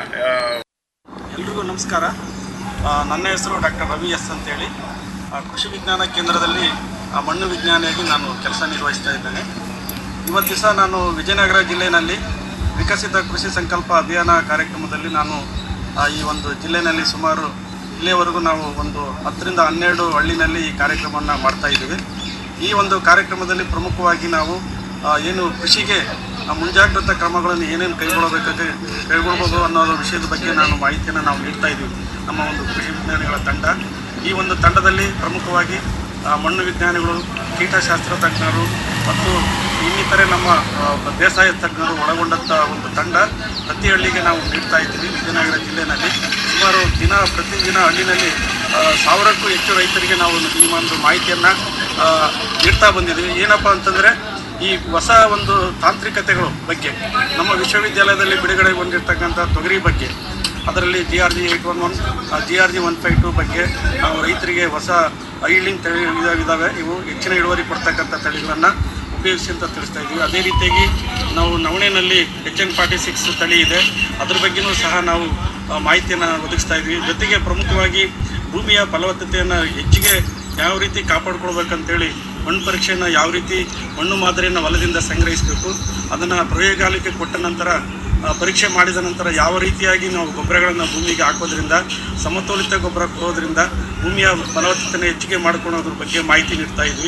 ಎಲ್ರಿಗೂ ನಮಸ್ಕಾರ ಆ, ನನ್ನ ಹೆಸರು ಡಾಕ್ಟರ್ ರವಿ ಎಸ್ ಅಂತೇಳಿ ಆ, ಕೃಷಿ ವಿಜ್ಞಾನ ಕೇಂದ್ರದಲ್ಲಿ ಆ, ಮಣ್ಣು ವಿಜ್ಞಾನಿಯಾಗಿ ನಾನು ಕೆಲಸ ನಿರ್ವಹಿಸ್ತಾ ಇದ್ದೇನೆ ಇವತ್ತು ದಿವಸ ನಾನು ವಿಜಯನಗರ ಜಿಲ್ಲೆಯಲ್ಲಿ ವಿಕಸಿತ ಕೃಷಿ ಸಂಕಲ್ಪ ಅಭಿಯಾನ ಕಾರ್ಯಕ್ರಮದಲ್ಲಿ ನಾನು ಆ, ಈ ಒಂದು ಜಿಲ್ಲೆಯಲ್ಲಿ ಸುಮಾರು ಇಲ್ಲಿಯವರೆಗೂ ನಾವು ಒಂದು ಹತ್ತರಿಂದ ಹನ್ನೆರಡು ಹಳ್ಳಿನಲ್ಲಿ ಈ ಕಾರ್ಯಕ್ರಮವನ್ನು ಮಾಡ್ತಾ ಇದ್ದೀವಿ ಈ ಒಂದು ಕಾರ್ಯಕ್ರಮದಲ್ಲಿ ಪ್ರಮುಖವಾಗಿ ನಾವು ಆ, ಏನು ಕೃಷಿಗೆ ಆ, ಮುಂಜಾಗ್ರತಾ ಕ್ರಮಗಳನ್ನು ಏನೇನು ಕೈಗೊಳ್ಳಬೇಕಾಗಿ ಕೈಗೊಳ್ಬೋದು ಅನ್ನೋ ವಿಷಯದ ಬಗ್ಗೆ ನಾನು ಮಾಹಿತಿಯನ್ನು ನಾವು ನೀಡ್ತಾ ಇದ್ದೀವಿ ನಮ್ಮ ಒಂದು ಕೃಷಿ ವಿಜ್ಞಾನಿಗಳ ತಂಡ ಈ ಒಂದು ತಂಡದಲ್ಲಿ ಪ್ರಮುಖವಾಗಿ ಆ, ಮಣ್ಣು ವಿಜ್ಞಾನಿಗಳು ಕೀಟಶಾಸ್ತ್ರ ತಜ್ಞರು ಮತ್ತು ಇನ್ನಿತರೆ ನಮ್ಮ ಆ, ಬೇಸಾಯ ತಜ್ಞರು ಒಳಗೊಂಡಂಥ ಒಂದು ತಂಡ ಪ್ರತಿ ಹಳ್ಳಿಗೆ ನಾವು ನೀಡ್ತಾ ಇದ್ದೀವಿ ವಿಜಯನಗರ ಜಿಲ್ಲೆಯಲ್ಲಿ ಸುಮಾರು ದಿನ ಪ್ರತಿದಿನ ಹಳ್ಳಿನಲ್ಲಿ ಆ, ಸಾವಿರಕ್ಕೂ ಹೆಚ್ಚು ರೈತರಿಗೆ ನಾವು ಈ ಒಂದು ಮಾಹಿತಿಯನ್ನು ನೀಡ್ತಾ ಬಂದಿದ್ದೀವಿ ಏನಪ್ಪ ಅಂತಂದರೆ ಈ ಹೊಸ ಒಂದು ತಾಂತ್ರಿಕತೆಗಳು ಬಗ್ಗೆ ನಮ್ಮ ವಿಶ್ವವಿದ್ಯಾಲಯದಲ್ಲಿ ಬಿಡುಗಡೆಗೊಂಡಿರ್ತಕ್ಕಂಥ ತೊಗರಿ ಬಗ್ಗೆ ಅದರಲ್ಲಿ G R G eight one one G R G one five two ಬಗ್ಗೆ ನಾವು ರೈತರಿಗೆ ಹೊಸ ಐಲಿಂಗ್ ತಳಿ ಇದಾವೆ ಇವು ಹೆಚ್ಚಿನ ಇಳುವರಿ ಕೊಡ್ತಕ್ಕಂಥ ತಳಿಗಳನ್ನು ಉಪಯೋಗಿಸಿ ಅಂತ ತಿಳಿಸ್ತಾ ಇದ್ದೀವಿ ಅದೇ ರೀತಿಯಾಗಿ ನಾವು ನವಣೆಯಲ್ಲಿ ಎಚ್ ಎನ್ ಫಾರ್ಟಿ ಸಿಕ್ಸ್ ತಳಿ ಇದೆ ಅದ್ರ ಬಗ್ಗೆನೂ ಸಹ ನಾವು ಆ, ಮಾಹಿತಿಯನ್ನು ಒದಗಿಸ್ತಾ ಇದ್ವಿ ಜೊತೆಗೆ ಪ್ರಮುಖವಾಗಿ ಭೂಮಿಯ ಫಲವತ್ತತೆಯನ್ನು ಹೆಚ್ಚಿಗೆ ಯಾವ ರೀತಿ ಕಾಪಾಡ್ಕೊಳ್ಬೇಕಂತೇಳಿ ಮಣ್ಣು ಪರೀಕ್ಷೆಯನ್ನು ಯಾವ ರೀತಿ ಮಣ್ಣು ಮಾದರಿಯನ್ನು ಹೊಲದಿಂದ ಸಂಗ್ರಹಿಸಬೇಕು ಅದನ್ನು ಪ್ರಯೋಗಾಲಯಕ್ಕೆ ಕೊಟ್ಟ ನಂತರ ಆ, ಪರೀಕ್ಷೆ ಮಾಡಿದ ನಂತರ ಯಾವ ರೀತಿಯಾಗಿ ನಾವು ಗೊಬ್ಬರಗಳನ್ನು ಭೂಮಿಗೆ ಹಾಕೋದ್ರಿಂದ ಸಮತೋಲಿತ ಗೊಬ್ಬರ ಕೊಡೋದ್ರಿಂದ ಭೂಮಿಯ ಫಲವತ್ತತೆಯನ್ನು ಹೆಚ್ಚಿಗೆ ಮಾಡ್ಕೊಳ್ಳೋದ್ರ ಬಗ್ಗೆ ಮಾಹಿತಿ ನೀಡ್ತಾ ಇದ್ವಿ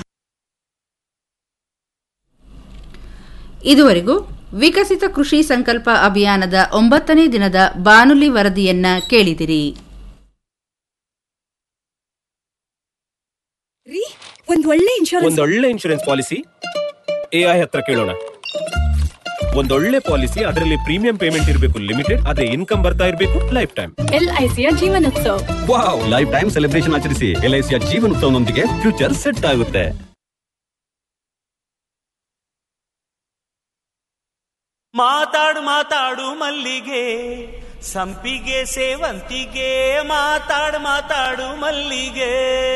ಇದುವರೆಗೂ ವಿಕಸಿತ ಕೃಷಿ ಸಂಕಲ್ಪ ಅಭಿಯಾನದ ಒಂಬತ್ತನೇ ದಿನದ ಬಾನುಲಿ ವರದಿಯನ್ನ ಕೇಳಿದಿರಿ ಒಂದ್ ಒಳ್ಳೆ ಇನ್ಶೂರೆನ್ಸ್ ಒಂದೊಳ್ಳೆ ಇನ್ಶೂರೆನ್ಸ್ ಪಾಲಿಸಿ ಎ ಐ ಹತ್ರ ಕೇಳೋಣ ಒಂದೊಳ್ಳೆ ಪಾಲಿಸಿ ಅದರಲ್ಲಿ ಪ್ರೀಮಿಯಂ ಪೇಮೆಂಟ್ ಇರಬೇಕು ಲಿಮಿಟೆಡ್ ಅದೇ ಇನ್ಕಮ್ ಬರ್ತಾ ಇರಬೇಕು ಲೈಫ್ ಟೈಮ್ ಎಲ್ ಐ ಸಿಯ ಜೀವನೋತ್ಸವ ವಾವ್ ಲೈಫ್ ಟೈಮ್ ಸೆಲೆಬ್ರೇಷನ್ ಆಚರಿಸಿ ಎಲ್ ಐ ಸಿಯ ಜೀವನ ಉತ್ಸವನೊಂದಿಗೆ ಫ್ಯೂಚರ್ ಸೆಟ್ ಆಗುತ್ತೆ ಮಾತಾಡು ಮಾತಾಡು ಮಲ್ಲಿಗೆ ಸಂಪಿಗೆ ಸೇವಂತಿಗೆ ಮಾತಾಡು ಮಾತಾಡು ಮಲ್ಲಿಗೆ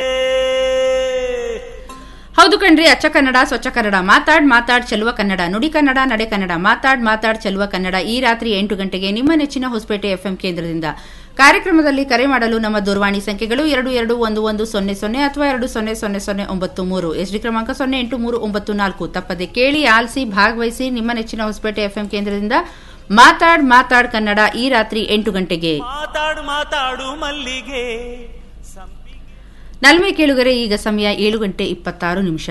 ಹೌದು ಕಣ್ರಿ ಅಚ್ಚ ಕನ್ನಡ ಸ್ವಚ್ಛ ಕನ್ನಡ ಮಾತಾಡ್ ಮಾತಾಡ್ ಚೆಲುವ ಕನ್ನಡ ನುಡಿ ಕನ್ನಡ ನಡೆ ಕನ್ನಡ ಮಾತಾಡ್ ಮಾತಾಡ್ ಚೆಲುವ ಕನ್ನಡ ಈ ರಾತ್ರಿ ಎಂಟು ಗಂಟೆಗೆ ನಿಮ್ಮ ನೆಚ್ಚಿನ ಹೊಸಪೇಟೆ ಎಫ್ಎಂ ಕೇಂದ್ರದಿಂದ ಕಾರ್ಯಕ್ರಮದಲ್ಲಿ ಕರೆ ಮಾಡಲು ನಮ್ಮ ದೂರವಾಣಿ ಸಂಖ್ಯೆಗಳು ಎರಡು ಎರಡು ಒಂದು ಒಂದು ಸೊನ್ನೆ ಸೊನ್ನೆ ಅಥವಾ ಎರಡು ಸೊನ್ನೆ ಸೊನ್ನೆ ಸೊನ್ನೆ ಒಂಬತ್ತು ಮೂರು ಎಸ್ ಡಿ ಕ್ರಮಾಂಕ ಸೊನ್ನೆ ಎಂಟು ಮೂರು ಒಂಬತ್ತು ನಾಲ್ಕು ತಪ್ಪದೆ ಕೇಳಿ ಆಲಿಸಿ ಭಾಗವಹಿಸಿ ನಿಮ್ಮ ನೆಚ್ಚಿನ ಹೊಸಪೇಟೆ ಎಫ್ಎಂ ಕೇಂದ್ರದಿಂದ ಮಾತಾಡ್ ಮಾತಾಡ್ ಕನ್ನಡ ಈ ರಾತ್ರಿ ಎಂಟು ಗಂಟೆಗೆ ಮಾತಾಡು ಮಾತಾಡು ಮಲ್ಲಿಗೆ ನಲ್ಮೆ ಕೇಳುಗರೆ ಈಗ ಸಮಯ ಏಳು ಗಂಟೆ ಇಪ್ಪತ್ತಾರು ನಿಮಿಷ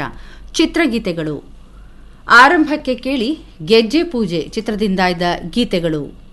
ಚಿತ್ರಗೀತೆಗಳು ಆರಂಭಕ್ಕೆ ಕೇಳಿ ಗೆಜ್ಜೆ ಪೂಜೆ ಚಿತ್ರದಿಂದ ಇದ್ದ ಗೀತೆಗಳು